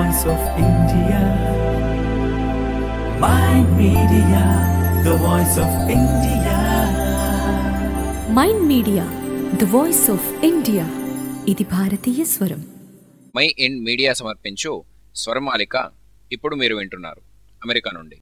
voice of India. Mind Media, the voice of India. Mind Media the voice of India ఇది భారతీయ స్వరం my ఇండ్ media సమర్పించు స్వరమాలిక ఇప్పుడు మీరు వింటున్నారు అమెరికా నుండి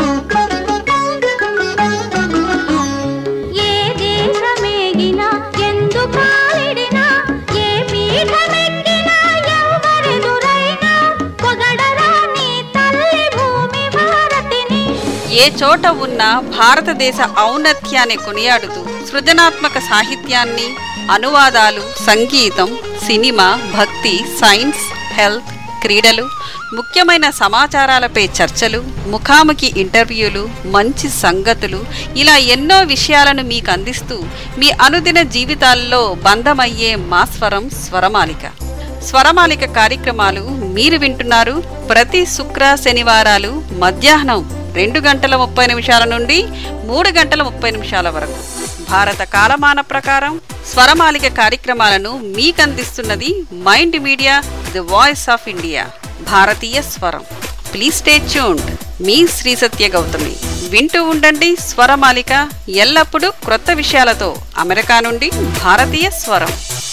ఏ దేశమేగినా ఎందు కాలిడినా ఏ పీఠమెక్కినా ఎవరెదురైనా పొగడరా నీ తల్లి భూమి భారతిని ఏ చోట ఉన్న భారతదేశ ఔన్నత్యాన్ని కొనియాడుతూ సృజనాత్మక సాహిత్యాన్ని అనువాదాలు సంగీతం సినిమా భక్తి సైన్స్ హెల్త్ క్రీడలు ముఖ్యమైన సమాచారాలపై చర్చలు ముఖాముఖి ఇంటర్వ్యూలు మంచి సంగతులు ఇలా ఎన్నో విషయాలను మీకు అందిస్తూ మీ అనుదిన జీవితాల్లో బంధమయ్యే మా స్వరం స్వరమాలిక స్వరమాలిక కార్యక్రమాలు మీరు వింటున్నారు ప్రతి శుక్ర శనివారాలు మధ్యాహ్నం రెండు గంటల ముప్పై నిమిషాల నుండి మూడు గంటల ముప్పై నిమిషాల వరకు భారత కాలమాన ప్రకారం స్వరమాలిక కార్యక్రమాలను మీకు అందిస్తున్నది Mind Media the voice of India భారతీయ స్వరం ప్లీజ్ స్టే ట్యూన్డ్ మీ శ్రీ సత్య గౌతమి వింటూ ఉండండి స్వరమాలిక ఎల్లప్పుడూ క్రొత్త విషయాలతో అమెరికా నుండి భారతీయ స్వరం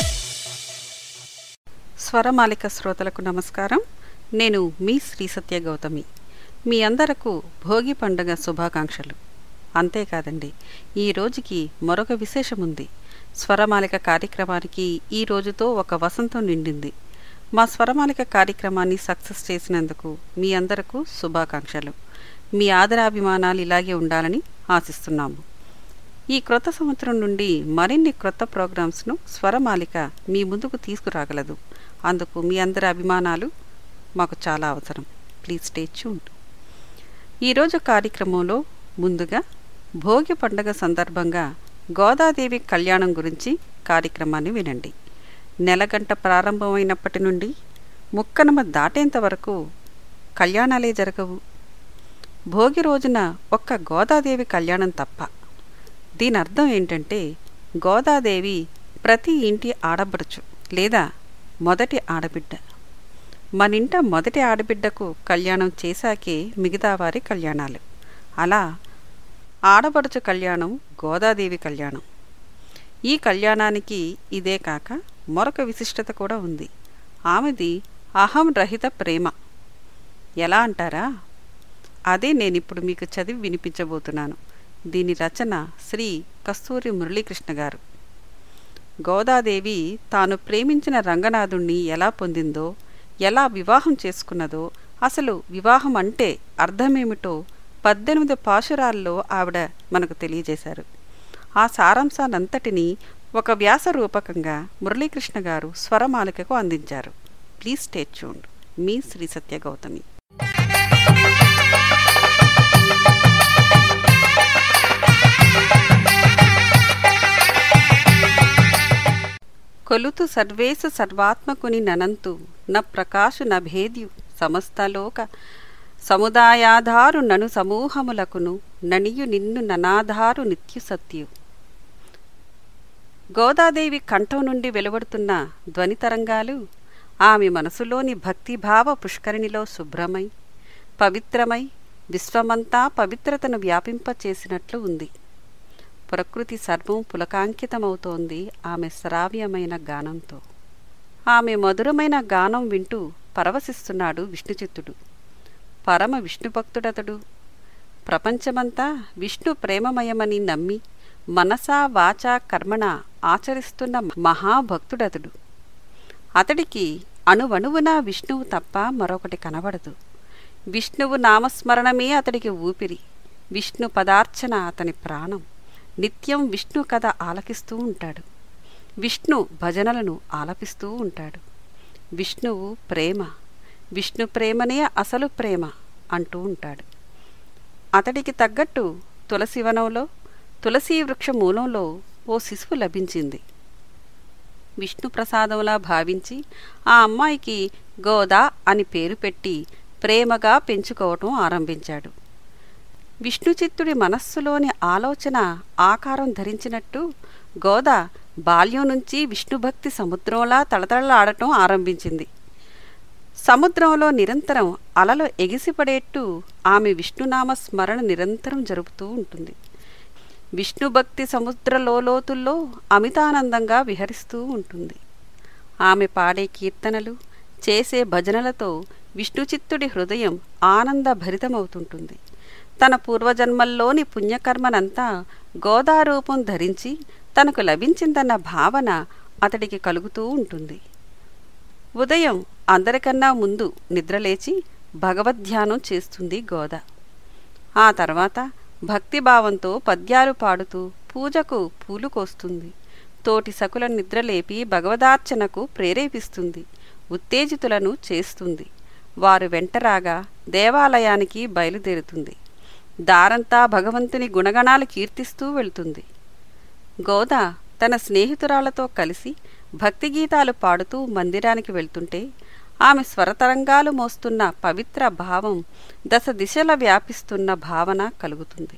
స్వరమాలిక శ్రోతలకు నమస్కారం నేను మీ శ్రీ సత్య గౌతమి మీ అందరకు భోగి పండుగ శుభాకాంక్షలు అంతేకాదండి ఈ రోజుకి మరొక విశేషం ఉంది స్వరమాలిక కార్యక్రమానికి ఈ రోజుతో ఒక వసంతం నిండింది మా స్వరమాలిక కార్యక్రమాన్ని సక్సెస్ చేసినందుకు మీ అందరకు శుభాకాంక్షలు మీ ఆదరాభిమానాలు ఇలాగే ఉండాలని ఆశిస్తున్నాము ఈ క్రొత్త సంవత్సరం నుండి మరిన్ని క్రొత్త ప్రోగ్రామ్స్ను స్వరమాలిక మీ ముందుకు తీసుకురాగలదు అందుకు మీ అందరి అభిమానాలు మాకు చాలా అవసరం ప్లీజ్ స్టే ట్యూన్డ్ ఈరోజు కార్యక్రమంలో ముందుగా భోగి పండుగ సందర్భంగా గోదాదేవి కళ్యాణం గురించి కార్యక్రమాన్ని వినండి నెలగంట ప్రారంభమైనప్పటి నుండి ముక్కనమ దాటేంత వరకు కళ్యాణాలే జరగవు భోగి రోజున ఒక్క గోదాదేవి కళ్యాణం తప్ప దీని అర్థం ఏంటంటే గోదాదేవి ప్రతి ఇంటి ఆడబడుచు లేదా మొదటి ఆడబిడ్డ మనింట మొదటి ఆడబిడ్డకు కళ్యాణం చేశాకే మిగతా వారి కళ్యాణాలు అలా ఆడపడుచు కళ్యాణం గోదాదేవి కళ్యాణం ఈ కళ్యాణానికి ఇదే కాక మరొక విశిష్టత కూడా ఉంది ఆమెది అహం రహిత ప్రేమ ఎలా అంటారా అదే నేనిప్పుడు మీకు చదివి వినిపించబోతున్నాను దీని రచన శ్రీ కస్తూరి మురళీకృష్ణ గారు గోదాదేవి తాను ప్రేమించిన రంగనాథుణ్ణి ఎలా పొందిందో ఎలా వివాహం చేసుకున్నదో అసలు వివాహం అంటే అర్థమేమిటో పద్దెనిమిది పాశురాల్లో ఆవిడ మనకు తెలియజేశారు ఆ సారాంశానంతటినీ ఒక వ్యాస రూపకంగా మురళీకృష్ణ గారు స్వరమాలికకు అందించారు ప్లీజ్ స్టే ట్యూన్డ్ మీ శ్రీ సత్య గౌతమి కొలుతు సర్వేసు సర్వాత్మకుని ననంతు న ప్రకాశు న భేద్యు సమస్తలోక సముదాయాధారు నను సమూహములకును ననియు నిన్ను ననాధారు నిత్యు సత్యు గోదాదేవి కంఠం నుండి వెలువడుతున్న ధ్వని తరంగాలు ఆమె మనసులోని భక్తిభావ పుష్కరిణిలో శుభ్రమై పవిత్రమై విశ్వమంతా పవిత్రతను వ్యాపింపచేసినట్లు ఉంది ప్రకృతి సర్వం పులకాంకితమవుతోంది ఆమె శ్రావ్యమైన గానంతో ఆమె మధురమైన గానం వింటూ పరవశిస్తున్నాడు విష్ణుచిత్తుడు పరమ విష్ణుభక్తుడతడు ప్రపంచమంతా విష్ణు ప్రేమమయమని నమ్మి మనసా వాచా కర్మణ ఆచరిస్తున్న మహాభక్తుడతడు అతడికి అణువణువున విష్ణువు తప్ప మరొకటి కనబడదు విష్ణువు నామస్మరణమే అతడికి ఊపిరి విష్ణు పదార్చన అతని ప్రాణం నిత్యం విష్ణు కథ ఆలకిస్తూ ఉంటాడు విష్ణు భజనలను ఆలపిస్తూ ఉంటాడు విష్ణువు ప్రేమ విష్ణు ప్రేమనే అసలు ప్రేమ అంటూ ఉంటాడు అతడికి తగ్గట్టు తులసివనంలో తులసీ వృక్ష మూలంలో ఓ శిశువు లభించింది విష్ణు ప్రసాదంలా భావించి ఆ అమ్మాయికి గోదా అని పేరు పెట్టి ప్రేమగా పెంచుకోవటం ఆరంభించాడు విష్ణుచిత్తుడి మనస్సులోని ఆలోచన ఆకారం ధరించినట్టు గోద బాల్యం నుంచి విష్ణుభక్తి సముద్రంలా తళతళలాడటం ఆరంభించింది సముద్రంలో నిరంతరం అలలు ఎగిసిపడేట్టు ఆమె విష్ణునామ స్మరణ నిరంతరం జరుపుతూ ఉంటుంది విష్ణు భక్తి సముద్ర లోతుల్లో అమితానందంగా విహరిస్తూ ఉంటుంది ఆమె పాడే కీర్తనలు చేసే భజనలతో విష్ణుచిత్తుడి హృదయం ఆనందభరితమవుతుంటుంది తన పూర్వజన్మల్లోని పుణ్యకర్మనంతా గోదారూపం ధరించి తనకు లభించిందన్న భావన అతడికి కలుగుతూ ఉంటుంది ఉదయం అందరికన్నా ముందు నిద్రలేచి భగవద్ధ్యానం చేస్తుంది గోద ఆ తర్వాత భక్తిభావంతో పద్యాలు పాడుతూ పూజకు పూలు కోస్తుంది తోటి సకుల నిద్రలేపి భగవదార్చనకు ప్రేరేపిస్తుంది ఉత్తేజితులను చేస్తుంది వారు వెంటరాగా దేవాలయానికి బయలుదేరుతుంది దారంతా భగవంతుని గుణగణాలు కీర్తిస్తూ వెళ్తుంది గోద తన స్నేహితురాలతో కలిసి భక్తి గీతాలు పాడుతూ మందిరానికి వెళ్తుంటే ఆమె స్వరతరంగాలు మోస్తున్న పవిత్ర భావం దశ దిశల వ్యాపిస్తున్న భావన కలుగుతుంది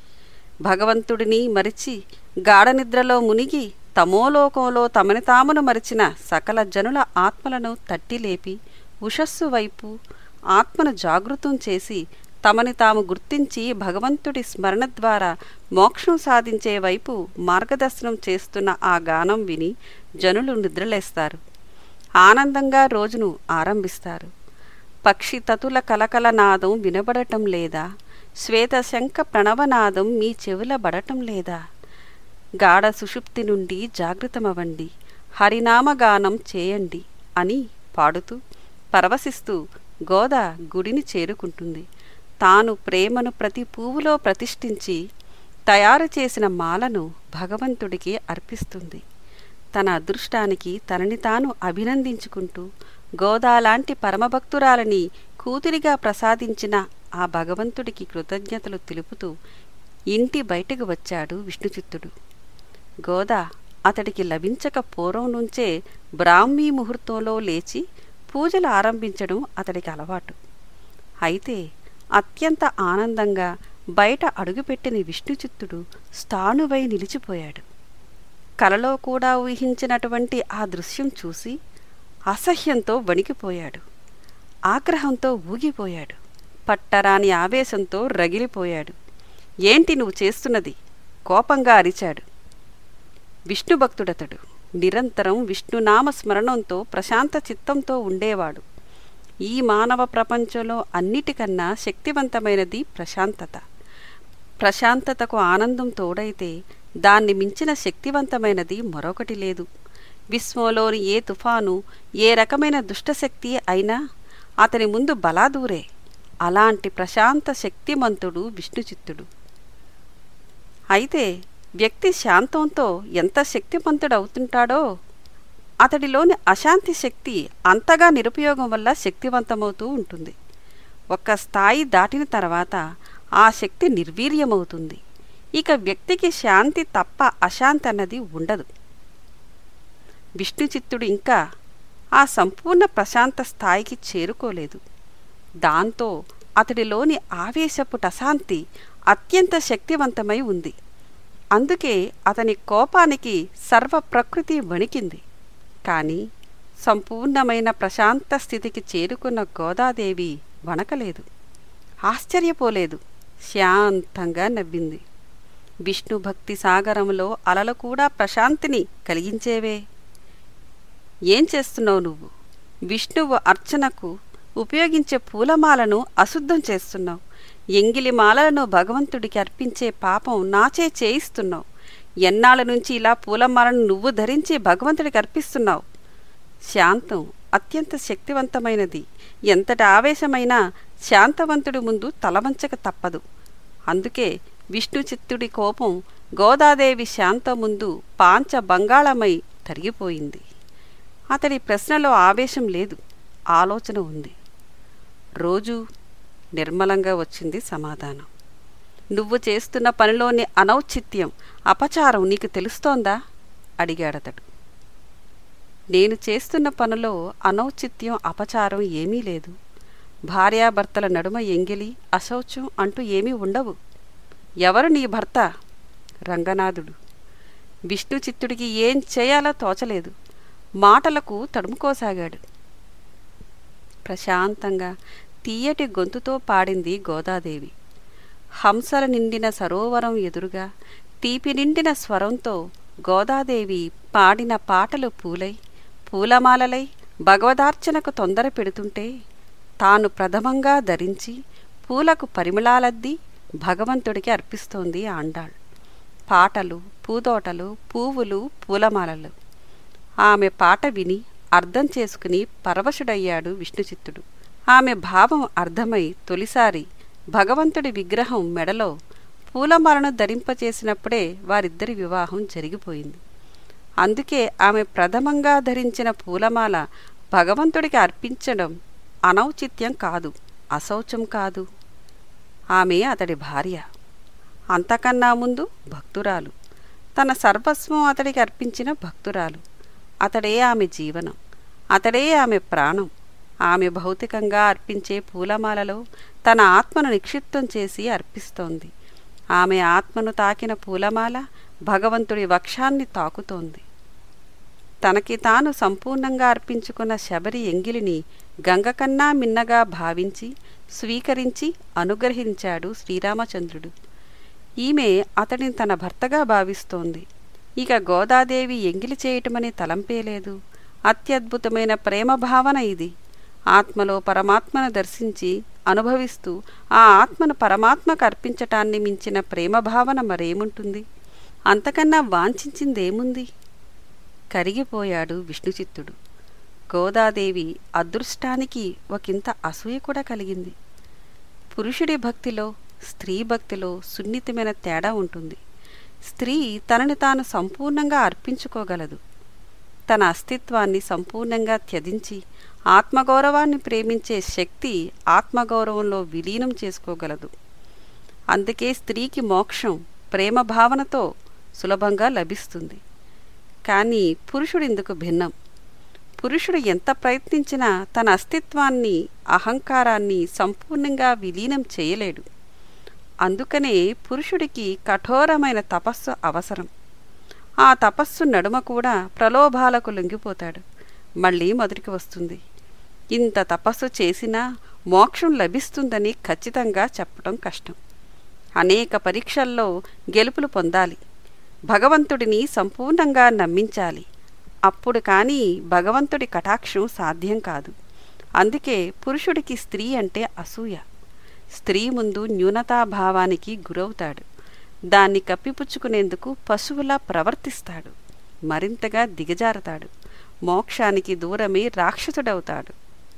భగవంతుడిని మరిచి గాఢనిద్రలో మునిగి తమోలోకంలో తమని తామును మరిచిన సకల జనుల ఆత్మలను తట్టిలేపి ఉషస్సు వైపు ఆత్మను జాగృతం చేసి తమని తాము గుర్తించి భగవంతుడి స్మరణ ద్వారా మోక్షం సాధించే వైపు మార్గదర్శనం చేస్తున్న ఆ గానం విని జనులు నిద్రలేస్తారు ఆనందంగా రోజును ఆరంభిస్తారు పక్షి తతుల కలకల నాదం వినబడటం లేదా శ్వేతశంఖ ప్రణవనాదం మీ చెవుల బడటం లేదా గాఢ సుషుప్తి నుండి జాగృతమవ్వండి హరినామగానం చేయండి అని పాడుతూ పరవశిస్తూ గోద గుడిని చేరుకుంటుంది తాను ప్రేమను ప్రతి పువ్వులో ప్రతిష్ఠించి తయారు చేసిన మాలను భగవంతుడికి అర్పిస్తుంది తన అదృష్టానికి తనని తాను అభినందించుకుంటూ గోదాలాంటి పరమభక్తురాలని కూతురిగా ప్రసాదించిన ఆ భగవంతుడికి కృతజ్ఞతలు తెలుపుతూ ఇంటి బయటకు వచ్చాడు విష్ణుచిత్తుడు గోదా అతడికి లభించక పూర్వం నుంచే బ్రాహ్మీ ముహూర్తంలో లేచి పూజలు ఆరంభించడం అతడికి అలవాటు అయితే అత్యంత ఆనందంగా బయట అడుగుపెట్టిన విష్ణుచిత్తుడు స్థాణువై నిలిచిపోయాడు కలలో కూడా ఊహించినటువంటి ఆ దృశ్యం చూసి అసహ్యంతో వణికిపోయాడు ఆగ్రహంతో ఊగిపోయాడు పట్టరాని ఆవేశంతో రగిలిపోయాడు ఏంటి నువ్వు చేస్తున్నది కోపంగా అరిచాడు విష్ణుభక్తుడతడు నిరంతరం విష్ణునామ స్మరణంతో ప్రశాంత చిత్తంతో ఉండేవాడు ఈ మానవ ప్రపంచంలో అన్నిటికన్నా శక్తివంతమైనది ప్రశాంతత ప్రశాంతతకు ఆనందం తోడైతే దాన్ని మించిన శక్తివంతమైనది మరొకటి లేదు విశ్వంలోని ఏ తుఫాను ఏ రకమైన దుష్టశక్తి అయినా అతని ముందు బలాదూరే అలాంటి ప్రశాంత శక్తిమంతుడు విష్ణుచిత్తుడు అయితే వ్యక్తి శాంతంతో ఎంత శక్తిమంతుడవుతుంటాడో అతడిలోని అశాంతి శక్తి అంతగా నిరుపయోగం వల్ల శక్తివంతమవుతూ ఉంటుంది ఒక స్థాయి దాటిన తర్వాత ఆ శక్తి నిర్వీర్యమవుతుంది ఇక వ్యక్తికి శాంతి తప్ప అశాంతి అన్నది ఉండదు విష్ణుచిత్తుడు ఇంకా ఆ సంపూర్ణ ప్రశాంత స్థాయికి చేరుకోలేదు దాంతో అతడిలోని ఆవేశపు అశాంతి అత్యంత శక్తివంతమై ఉంది అందుకే అతని కోపానికి సర్వ ప్రకృతి వణికింది కాని సంపూర్ణమైన ప్రశాంత స్థితికి చేరుకున్న గోదాదేవి వణకలేదు ఆశ్చర్యపోలేదు శాంతంగా నవ్వింది విష్ణు భక్తి సాగరంలో అలలు కూడా ప్రశాంతిని కలిగించేవే ఏం చేస్తున్నావు నువ్వు విష్ణువు అర్చనకు ఉపయోగించే పూలమాలను అశుద్ధం చేస్తున్నావు ఎంగిలి మాలలను భగవంతుడికి అర్పించే పాపం నాచే చేయిస్తున్నావు ఎన్నాళ్ళ నుంచి ఇలా పూలమాలను నువ్వు ధరించి భగవంతుడికి అర్పిస్తున్నావు శాంతం అత్యంత శక్తివంతమైనది ఎంతటి ఆవేశమైనా శాంతవంతుడి ముందు తలవంచక తప్పదు అందుకే విష్ణు చిత్తుడి కోపం గోదాదేవి శాంత ముందు పాంచ బంగాళమై తరిగిపోయింది అతడి ప్రశ్నలో ఆవేశం లేదు ఆలోచన ఉంది రోజు నిర్మలంగా వచ్చింది సమాధానం నువ్వు చేస్తున్న పనిలోని అనౌచిత్యం అపచారం నీకు తెలుస్తోందా అడిగాడతడు నేను చేస్తున్న పనిలో అనౌచిత్యం అపచారం ఏమీ లేదు భార్యాభర్తల నడుమ ఎంగిలి అశౌచం అంటూ ఏమీ ఉండవు ఎవరు నీ భర్త రంగనాథుడు విష్ణుచిత్తుడికి ఏం చేయాలో తోచలేదు మాటలకు తడుముకోసాగాడు ప్రశాంతంగా తీయటి గొంతుతో పాడింది గోదాదేవి హంసల నిండిన సరోవరం ఎదురుగా తీపి నిండిన స్వరంతో గోదాదేవి పాడిన పాటలు పూలై పూలమాలలై భగవదార్చనకు తొందర పెడుతుంటే తాను ప్రథమంగా ధరించి పూలకు పరిమళాలద్ది భగవంతుడికి అర్పిస్తోంది ఆండాళ్ పాటలు పూదోటలు పువ్వులు పూలమాలలు ఆమె పాట విని అర్థం చేసుకుని పరవశుడయ్యాడు విష్ణుచిత్తుడు ఆమె భావం అర్థమై తొలిసారి భగవంతుడి విగ్రహం మెడలో పూలమాలను ధరింపచేసినప్పుడే వారిద్దరి వివాహం జరిగిపోయింది అందుకే ఆమె ప్రథమంగా ధరించిన పూలమాల భగవంతుడికి అర్పించడం అనౌచిత్యం కాదు అశౌచం కాదు ఆమె అతడి భార్య అంతకన్నా ముందు భక్తురాలు తన సర్వస్వం అతడికి అర్పించిన భక్తురాలు అతడే ఆమె జీవనం అతడే ఆమె ప్రాణం ఆమె భౌతికంగా అర్పించే పూలమాలలో తన ఆత్మను నిక్షిప్తం చేసి అర్పిస్తోంది ఆమె ఆత్మను తాకిన పూలమాల భగవంతుడి వక్షాన్ని తాకుతోంది తనకి తాను సంపూర్ణంగా అర్పించుకున్న శబరి ఎంగిలిని గంగకన్నా మిన్నగా భావించి స్వీకరించి అనుగ్రహించాడు శ్రీరామచంద్రుడు ఈమె అతడిని తన భర్తగా భావిస్తోంది ఇక గోదాదేవి ఎంగిలి చేయటమని తలంపేలేదు అత్యద్భుతమైన ప్రేమ భావన ఇది ఆత్మలో పరమాత్మను దర్శించి అనుభవిస్తూ ఆ ఆత్మను పరమాత్మకు అర్పించటాన్ని మించిన ప్రేమ భావన మరేముంటుంది అంతకన్నా వాంఛించిందేముంది కరిగిపోయాడు విష్ణుచిత్తుడు గోదాదేవి అదృష్టానికి ఒకంత అసూయ కూడా కలిగింది పురుషుడి భక్తిలో స్త్రీ భక్తిలో సున్నితమైన తేడా ఉంటుంది స్త్రీ తనని తాను సంపూర్ణంగా అర్పించుకోగలదు తన అస్తిత్వాన్ని సంపూర్ణంగా త్యజించి ఆత్మగౌరవాన్ని ప్రేమించే శక్తి ఆత్మగౌరవంలో విలీనం చేసుకోగలదు అందుకే స్త్రీకి మోక్షం ప్రేమ భావనతో సులభంగా లభిస్తుంది కానీ పురుషుడు ఇందుకు భిన్నం పురుషుడు ఎంత ప్రయత్నించినా తన అస్తిత్వాన్ని అహంకారాన్ని సంపూర్ణంగా విలీనం చేయలేడు అందుకనే పురుషుడికి కఠోరమైన తపస్సు అవసరం ఆ తపస్సు నడుమ కూడా ప్రలోభాలకు లొంగిపోతాడు మళ్ళీ మొదటికి వస్తుంది ఇంత తపస్సు చేసినా మోక్షం లభిస్తుందని ఖచ్చితంగా చెప్పడం కష్టం అనేక పరీక్షల్లో గెలుపులు పొందాలి భగవంతుడిని సంపూర్ణంగా నమ్మించాలి అప్పుడు కానీ భగవంతుడి కటాక్షం సాధ్యం కాదు అందుకే పురుషుడికి స్త్రీ అంటే అసూయ స్త్రీ ముందు న్యూనతాభావానికి గురవుతాడు దాన్ని కప్పిపుచ్చుకునేందుకు పశువులా ప్రవర్తిస్తాడు మరింతగా దిగజారతాడు మోక్షానికి దూరమే రాక్షసుడవుతాడు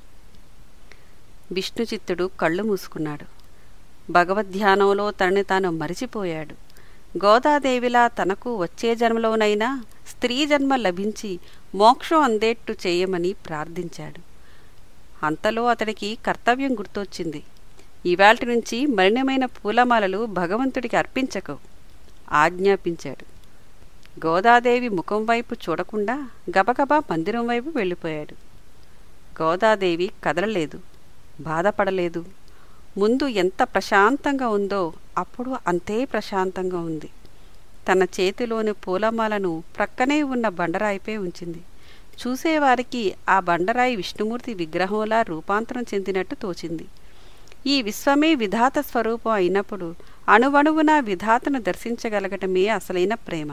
విష్ణుచిత్తుడు కళ్ళు మూసుకున్నాడు భగవద్ధ్యానంలో తనని తాను మరిచిపోయాడు గోదాదేవిలా తనకు వచ్చే జన్మలోనైనా స్త్రీ జన్మ లభించి మోక్షం అందేట్టు చేయమని ప్రార్థించాడు అంతలో అతడికి కర్తవ్యం గుర్తొచ్చింది ఇవాల్టి నుంచి మలినమైన పూలమాలలు భగవంతుడికి అర్పించకు ఆజ్ఞాపించాడు గోదాదేవి ముఖం వైపు చూడకుండా గబగబా మందిరం వైపు వెళ్ళిపోయాడు గోదాదేవి కదలలేదు బాధపడలేదు ముందు ఎంత ప్రశాంతంగా ఉందో అప్పుడు అంతే ప్రశాంతంగా ఉంది తన చేతిలోని పూలమాలను ప్రక్కనే ఉన్న బండరాయిపై ఉంచింది చూసేవారికి ఆ బండరాయి విష్ణుమూర్తి విగ్రహంలా రూపాంతరం చెందినట్టు తోచింది ఈ విశ్వమే విధాత స్వరూపం అయినప్పుడు అణువణువున విధాతను దర్శించగలగటమే అసలైన ప్రేమ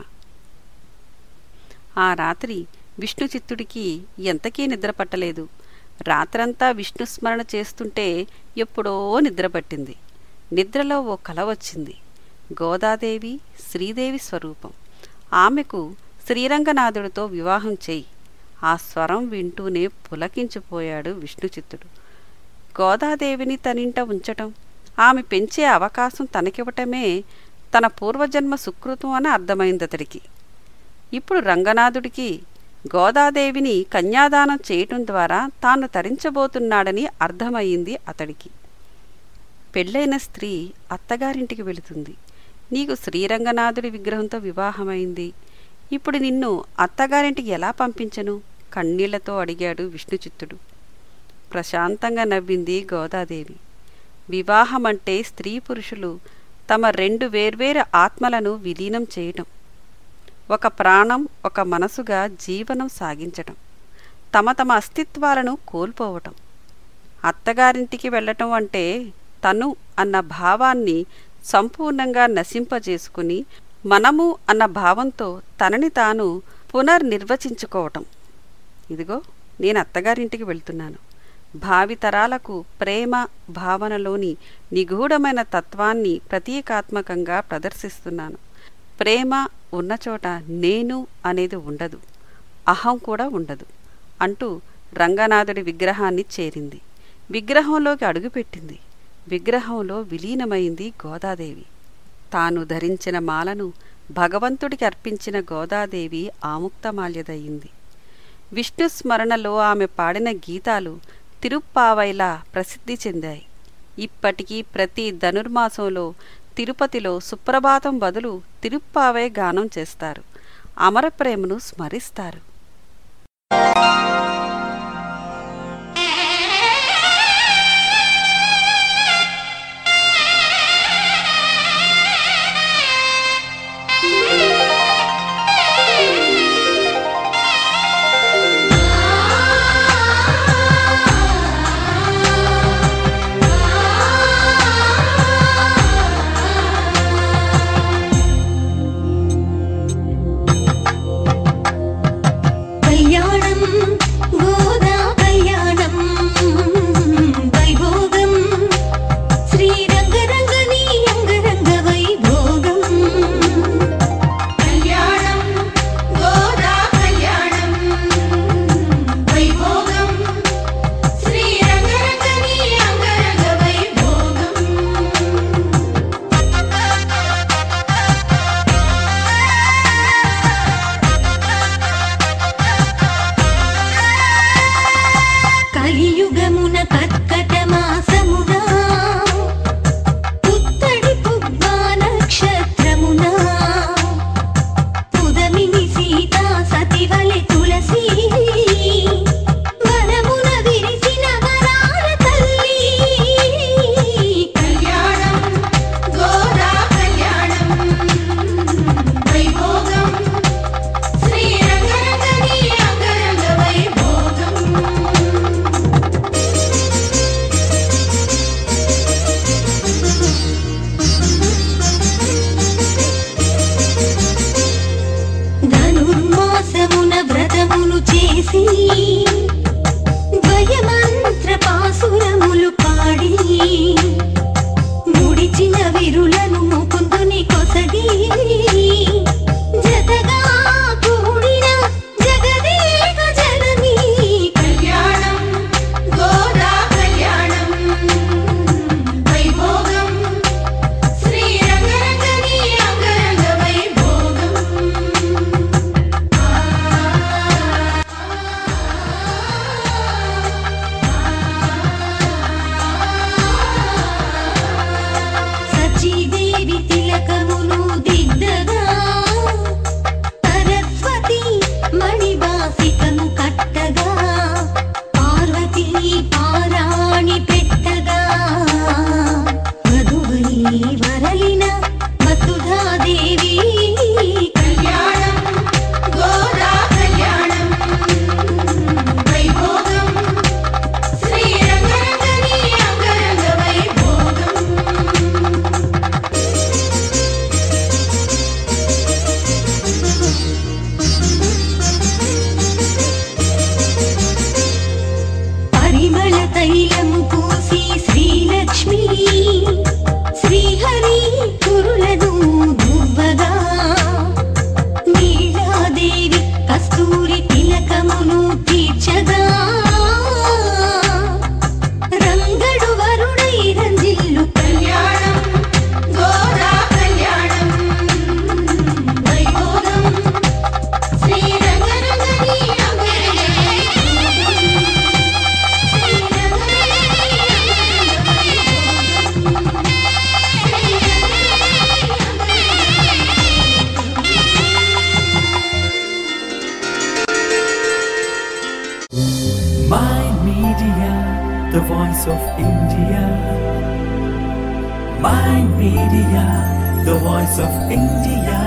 ఆ రాత్రి విష్ణు చిత్తుడికి ఎంతకీ నిద్ర పట్టలేదు రాత్రంతా విష్ణుస్మరణ చేస్తుంటే ఎప్పుడో నిద్రపట్టింది నిద్రలో ఓ కల వచ్చింది గోదాదేవి శ్రీదేవి స్వరూపం ఆమెకు శ్రీరంగనాథుడితో వివాహం చేయి ఆ స్వరం వింటూనే పులకించిపోయాడు విష్ణుచిత్తుడు గోదాదేవిని తనింట ఉంచటం ఆమె పెంచే అవకాశం తనకివ్వటమే తన పూర్వజన్మ సుకృతం అని అర్థమైంది అతడికి ఇప్పుడు రంగనాథుడికి గోదాదేవిని కన్యాదానం చేయటం ద్వారా తాను తరించబోతున్నాడని అర్థమయ్యింది అతడికి పెళ్ళైన స్త్రీ అత్తగారింటికి వెళుతుంది నీకు శ్రీరంగనాథుడి విగ్రహంతో వివాహమైంది ఇప్పుడు నిన్ను అత్తగారింటికి ఎలా పంపించను కన్నీళ్లతో అడిగాడు విష్ణుచిత్తుడు ప్రశాంతంగా నవ్వింది గోదాదేవి వివాహమంటే స్త్రీ పురుషులు తమ రెండు వేర్వేరు ఆత్మలను విలీనం చేయటం ఒక ప్రాణం ఒక మనసుగా జీవనం సాగించటం తమ తమ అస్తిత్వాలను కోల్పోవటం అత్తగారింటికి వెళ్ళటం అంటే తను అన్న భావాన్ని సంపూర్ణంగా నశింపజేసుకుని మనము అన్న భావంతో తనని తాను పునర్నిర్వచించుకోవటం ఇదిగో నేను అత్తగారింటికి వెళ్తున్నాను భావితరాలకు ప్రేమ భావనలోని నిగూఢమైన తత్వాన్ని ప్రతీకాత్మకంగా ప్రదర్శిస్తున్నాను ప్రేమ ఉన్న చోట నేను అనేది ఉండదు అహం కూడా ఉండదు అంటూ రంగనాథుడి విగ్రహాన్ని చేరింది విగ్రహంలోకి అడుగుపెట్టింది విగ్రహంలో విలీనమైంది గోదాదేవి తాను ధరించిన మాలను భగవంతుడికి అర్పించిన గోదాదేవి ఆముక్తమాల్యదయ్యింది విష్ణు స్మరణలో ఆమె పాడిన గీతాలు తిరుప్పావైలా ప్రసిద్ధి చెందాయి ఇప్పటికీ ప్రతి ధనుర్మాసంలో తిరుపతిలో సుప్రభాతం బదులు తిరుప్పావై గానం చేస్తారు అమర ప్రేమను స్మరిస్తారు కళ్యాణం గోదా కళ్యాణం వైభోగం శ్రీరంగరంగని అంగరంగ వైభోగం కళ్యాణం గోదా కళ్యాణం వైభోగం శ్రీరంగరంగని అంగరంగ వైభోగం కలియుగమున కర్కట మాసమున పుత్తడి పుబ్బా నక్షత్రమున పుదమిని సీతా సతివలె తులసి వనమున విరిసిన వరాల తల్లి కళ్యాణం గోదా కళ్యాణం వైభోగం శ్రీరంగరంగని అంగరంగ వైభోగం ధనుర్మాసమున వ్రతమును చేసి ద్వయమంత్ర పాసురములు పాడి ముడిచిన విరులను ముకుందుని కొసగి జతగా కూడిన జగదేక జనని కళ్యాణం గోదా కళ్యాణం వైభోగం శ్రీరంగరంగని అంగరంగ వైభోగం సచీదేవి తిలకమును దిద్దగా సరస్వతి మణివాసికము కట్టగా పార్వతీ పారాణి పెట్టగా మధువై వరలిన వసుధాదేవి కళ్యాణం గోదా కళ్యాణం వైభోగం శ్రీరంగరంగని అంగరంగ వైభోగం పరిమళ తైలము పూసి శ్రీలక్ష్మి శ్రీహరి కురులను దువ్వగా నీలాదేవి కస్తూరి తిలకమును తీర్చగా రంగడు వరుడై రంజిల్లు కళ్యాణం గోదా కళ్యాణం వైభోగం శ్రీరంగరంగని అంగరంగ My Media, the voice of India. My Media, the voice of India.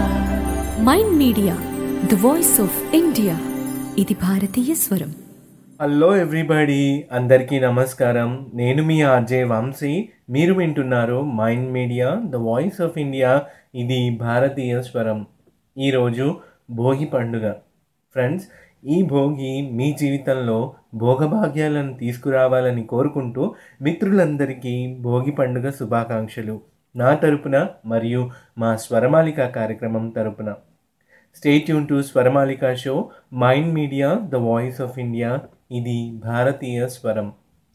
Mind Media the voice of India ఇది భారతీయ స్వరం హలో ఎవ్రీబడి అందరికీ నమస్కారం నేను మీ ఆర్జే వంశీ మీరు వింటున్నారు Mind Media the voice of India ఇది భారతీయ స్వరం ఈరోజు భోగి పండుగ ఫ్రెండ్స్ ఈ భోగి మీ జీవితంలో భోగభాగ్యాలను తీసుకురావాలని కోరుకుంటూ మిత్రులందరికీ భోగి పండుగ శుభాకాంక్షలు నా తరపున మరియు మా స్వరమాలిక కార్యక్రమం తరపున stay tune to Swaramalika show Mind Media the voice of India ఇది భారతీయ స్వరం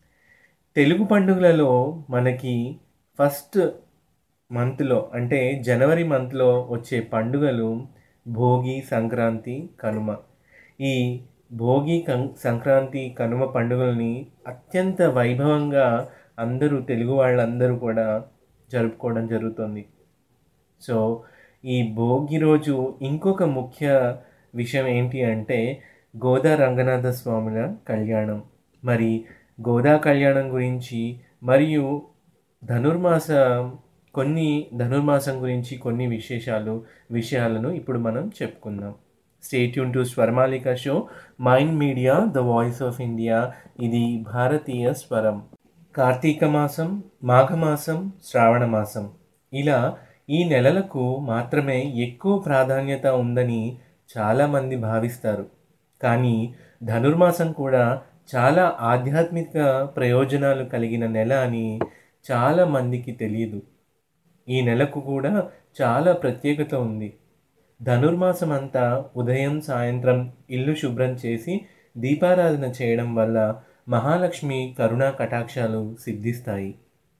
తెలుగు పండుగలలో మనకి ఫస్ట్ మంత్లో అంటే జనవరి మంత్లో వచ్చే పండుగలు భోగి సంక్రాంతి కనుమ ఈ భోగి కం సంక్రాంతి కనుమ పండుగల్ని అత్యంత వైభవంగా అందరూ తెలుగు వాళ్ళందరూ కూడా జరుపుకోవడం జరుగుతుంది సో ఈ భోగి రోజు ఇంకొక ముఖ్య విషయం ఏంటి అంటే గోదా రంగనాథ స్వాముల కళ్యాణం మరి గోదా కళ్యాణం గురించి మరియు ధనుర్మాస కొన్ని ధనుర్మాసం గురించి కొన్ని విశేషాలు విషయాలను ఇప్పుడు మనం చెప్పుకుందాం stay tune to Swaramalika show Mind Media the voice of India ఇది భారతీయ స్వరం కార్తీక మాసం మాఘమాసం శ్రావణ మాసం ఇలా ఈ నెలలకు మాత్రమే ఎక్కువ ప్రాధాన్యత ఉందని చాలామంది భావిస్తారు కానీ ధనుర్మాసం కూడా చాలా ఆధ్యాత్మిక ప్రయోజనాలు కలిగిన నెల అని చాలా మందికి తెలియదు ఈ నెలకు కూడా చాలా ప్రత్యేకత ఉంది ధనుర్మాసం అంతా ఉదయం సాయంత్రం ఇల్లు శుభ్రం చేసి దీపారాధన చేయడం వల్ల మహాలక్ష్మి కరుణా కటాక్షాలు సిద్ధిస్తాయి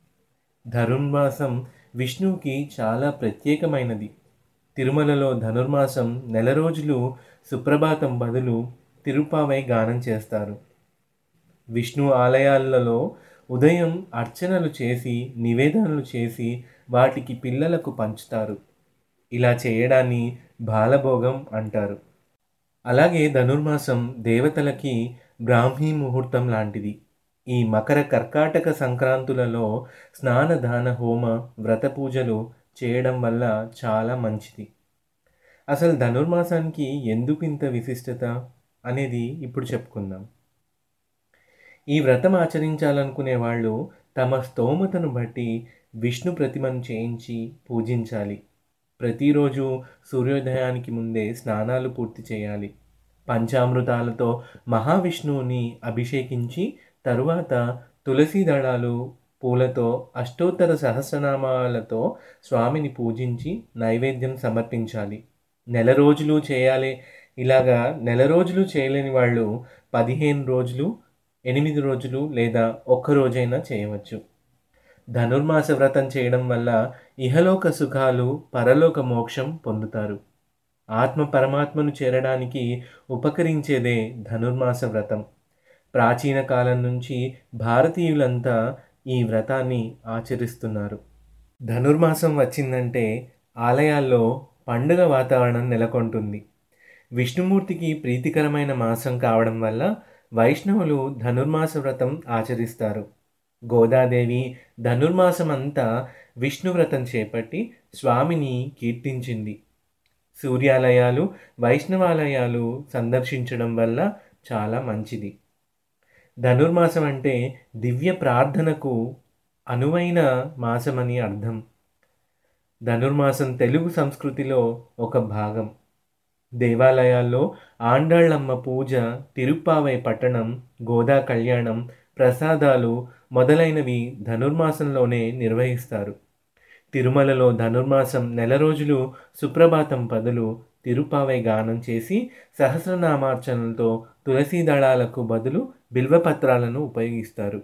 ధనుర్మాసం విష్ణువుకి చాలా ప్రత్యేకమైనది తిరుమలలో ధనుర్మాసం నెల రోజులు సుప్రభాతం బదులు తిరుపావై గానం చేస్తారు విష్ణు ఆలయాలలో ఉదయం అర్చనలు చేసి నివేదనలు చేసి వాటికి పిల్లలకు పంచుతారు ఇలా చేయడాన్ని బాలభోగం అంటారు అలాగే ధనుర్మాసం దేవతలకి బ్రాహ్మీ ముహూర్తం లాంటిది ఈ మకర కర్కాటక సంక్రాంతులలో స్నానదాన హోమ వ్రత పూజలు చేయడం వల్ల చాలా మంచిది అసలు ధనుర్మాసానికి ఎందుకు ఇంత విశిష్టత అనేది ఇప్పుడు చెప్పుకుందాం ఈ వ్రతం ఆచరించాలనుకునే వాళ్ళు తమ స్తోమతను బట్టి విష్ణు ప్రతిమను చేయించి పూజించాలి ప్రతిరోజు సూర్యోదయానికి ముందే స్నానాలు పూర్తి చేయాలి పంచామృతాలతో మహావిష్ణువుని అభిషేకించి తరువాత తులసి దళాలు పూలతో అష్టోత్తర సహస్రనామాలతో స్వామిని పూజించి నైవేద్యం సమర్పించాలి నెల రోజులు చేయాలి ఇలాగా నెల రోజులు చేయలేని వాళ్ళు పదిహేను రోజులు ఎనిమిది రోజులు లేదా ఒక్క రోజైనా చేయవచ్చు ధనుర్మాస వ్రతం చేయడం వల్ల ఇహలోక సుఖాలు పరలోక మోక్షం పొందుతారు ఆత్మ పరమాత్మను చేరడానికి ఉపకరించేదే ధనుర్మాస వ్రతం ప్రాచీన కాలం నుంచి భారతీయులంతా ఈ వ్రతాన్ని ఆచరిస్తున్నారు ధనుర్మాసం వచ్చిందంటే ఆలయాల్లో పండుగ వాతావరణం నెలకొంటుంది విష్ణుమూర్తికి ప్రీతికరమైన మాసం కావడం వల్ల వైష్ణవులు ధనుర్మాస వ్రతం ఆచరిస్తారు గోదాదేవి ధనుర్మాసం అంతా విష్ణు వ్రతం చేపట్టి స్వామిని కీర్తించింది సూర్యాలయాలు వైష్ణవాలయాలు సందర్శించడం వల్ల చాలా మంచిది ధనుర్మాసం అంటే దివ్య ప్రార్థనకు అనువైన మాసమని అర్థం ధనుర్మాసం తెలుగు సంస్కృతిలో ఒక భాగం దేవాలయాల్లో ఆండాళ్ళమ్మ పూజ తిరుప్పావై పట్టణం గోదా కళ్యాణం ప్రసాదాలు మొదలైనవి ధనుర్మాసంలోనే నిర్వహిస్తారు తిరుమలలో ధనుర్మాసం నెల రోజులు సుప్రభాతం బదులు తిరుపావై గానం చేసి సహస్రనామార్చనలతో తులసీ దళాలకు బదులు బిల్వపత్రాలను ఉపయోగిస్తారు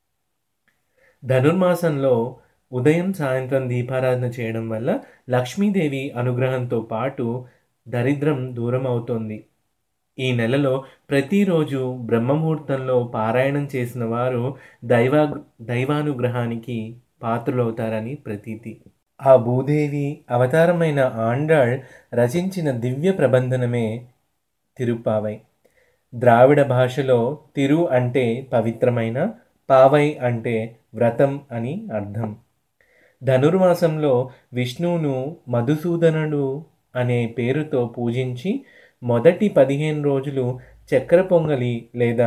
ధనుర్మాసంలో ఉదయం సాయంత్రం దీపారాధన చేయడం వల్ల లక్ష్మీదేవి అనుగ్రహంతో పాటు దరిద్రం దూరం అవుతోంది ఈ నెలలో ప్రతిరోజు బ్రహ్మముహూర్తంలో పారాయణం చేసిన వారు దైవా దైవానుగ్రహానికి పాత్రులవుతారని ప్రతీతి ఆ భూదేవి అవతారమైన ఆండాళ్ రచించిన దివ్య ప్రబంధనమే తిరుపావై ద్రావిడ భాషలో తిరు అంటే పవిత్రమైన పావై అంటే వ్రతం అని అర్థం ధనుర్మాసంలో విష్ణువును మధుసూదనుడు అనే పేరుతో పూజించి మొదటి పదిహేను రోజులు చక్కెర పొంగలి లేదా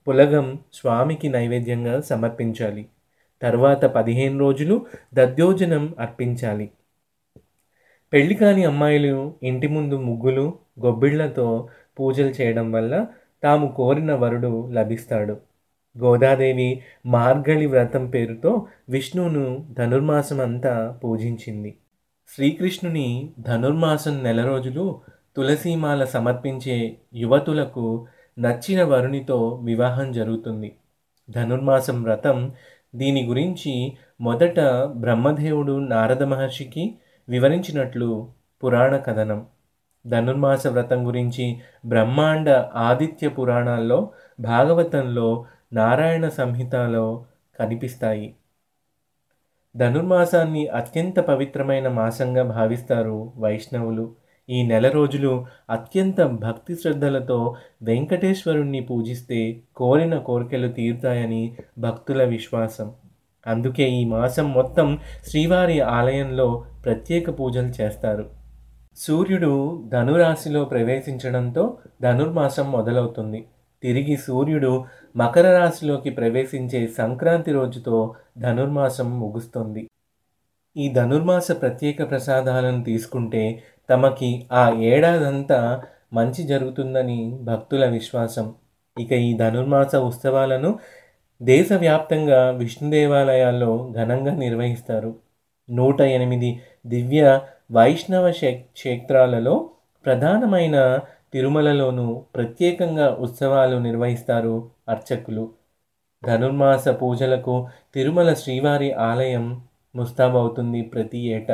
పులగం స్వామికి నైవేద్యంగా సమర్పించాలి తర్వాత పదిహేను రోజులు దద్యోజనం అర్పించాలి పెళ్లి కాని అమ్మాయిలు ఇంటి ముందు ముగ్గులు గొబ్బిళ్లతో పూజలు చేయడం వల్ల తాము కోరిన వరుడు లభిస్తాడు గోదాదేవి మార్గళి వ్రతం పేరుతో విష్ణువును ధనుర్మాసం అంతా పూజించింది శ్రీకృష్ణుని ధనుర్మాసం నెల రోజులు తులసీమాల సమర్పించే యువతులకు నచ్చిన వరునితో వివాహం జరుగుతుంది ధనుర్మాసం వ్రతం దీని గురించి మొదట బ్రహ్మదేవుడు నారద మహర్షికి వివరించినట్లు పురాణ కథనం ధనుర్మాస వ్రతం గురించి బ్రహ్మాండ ఆదిత్య పురాణాల్లో భాగవతంలో నారాయణ సంహితలో కనిపిస్తాయి ధనుర్మాసాన్ని అత్యంత పవిత్రమైన మాసంగా భావిస్తారు వైష్ణవులు ఈ నెల రోజులు అత్యంత భక్తి శ్రద్ధలతో వెంకటేశ్వరుణ్ణి పూజిస్తే కోరిన కోరికలు తీరుతాయని భక్తుల విశ్వాసం అందుకే ఈ మాసం మొత్తం శ్రీవారి ఆలయంలో ప్రత్యేక పూజలు చేస్తారు సూర్యుడు ధనురాశిలో ప్రవేశించడంతో ధనుర్మాసం మొదలవుతుంది తిరిగి సూర్యుడు మకర రాశిలోకి ప్రవేశించే సంక్రాంతి రోజుతో ధనుర్మాసం ముగుస్తుంది ఈ ధనుర్మాస ప్రత్యేక ప్రసాదాలను తీసుకుంటే తమకి ఆ ఏడాదంతా మంచి జరుగుతుందని భక్తుల విశ్వాసం ఇక ఈ ధనుర్మాస ఉత్సవాలను దేశవ్యాప్తంగా విష్ణు దేవాలయాల్లో ఘనంగా నిర్వహిస్తారు నూట ఎనిమిది దివ్య వైష్ణవ క్షే- క్షేత్రాలలో ప్రధానమైన తిరుమలలోనూ ప్రత్యేకంగా ఉత్సవాలు నిర్వహిస్తారు అర్చకులు ధనుర్మాస పూజలకు తిరుమల శ్రీవారి ఆలయం ముస్తాబవుతుంది ప్రతి ఏటా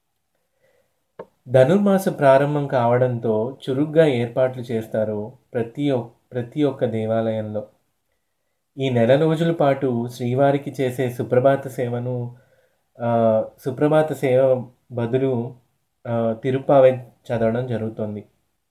ధనుర్మాస ప్రారంభం కావడంతో చురుగ్గా ఏర్పాట్లు చేస్తారు ప్రతి ఒక్ ప్రతి ఒక్క దేవాలయంలో ఈ నెల రోజుల పాటు శ్రీవారికి చేసే సుప్రభాత సేవను ఆ, సుప్రభాత సేవ బదులు ఆ, తిరుపావె చదవడం జరుగుతుంది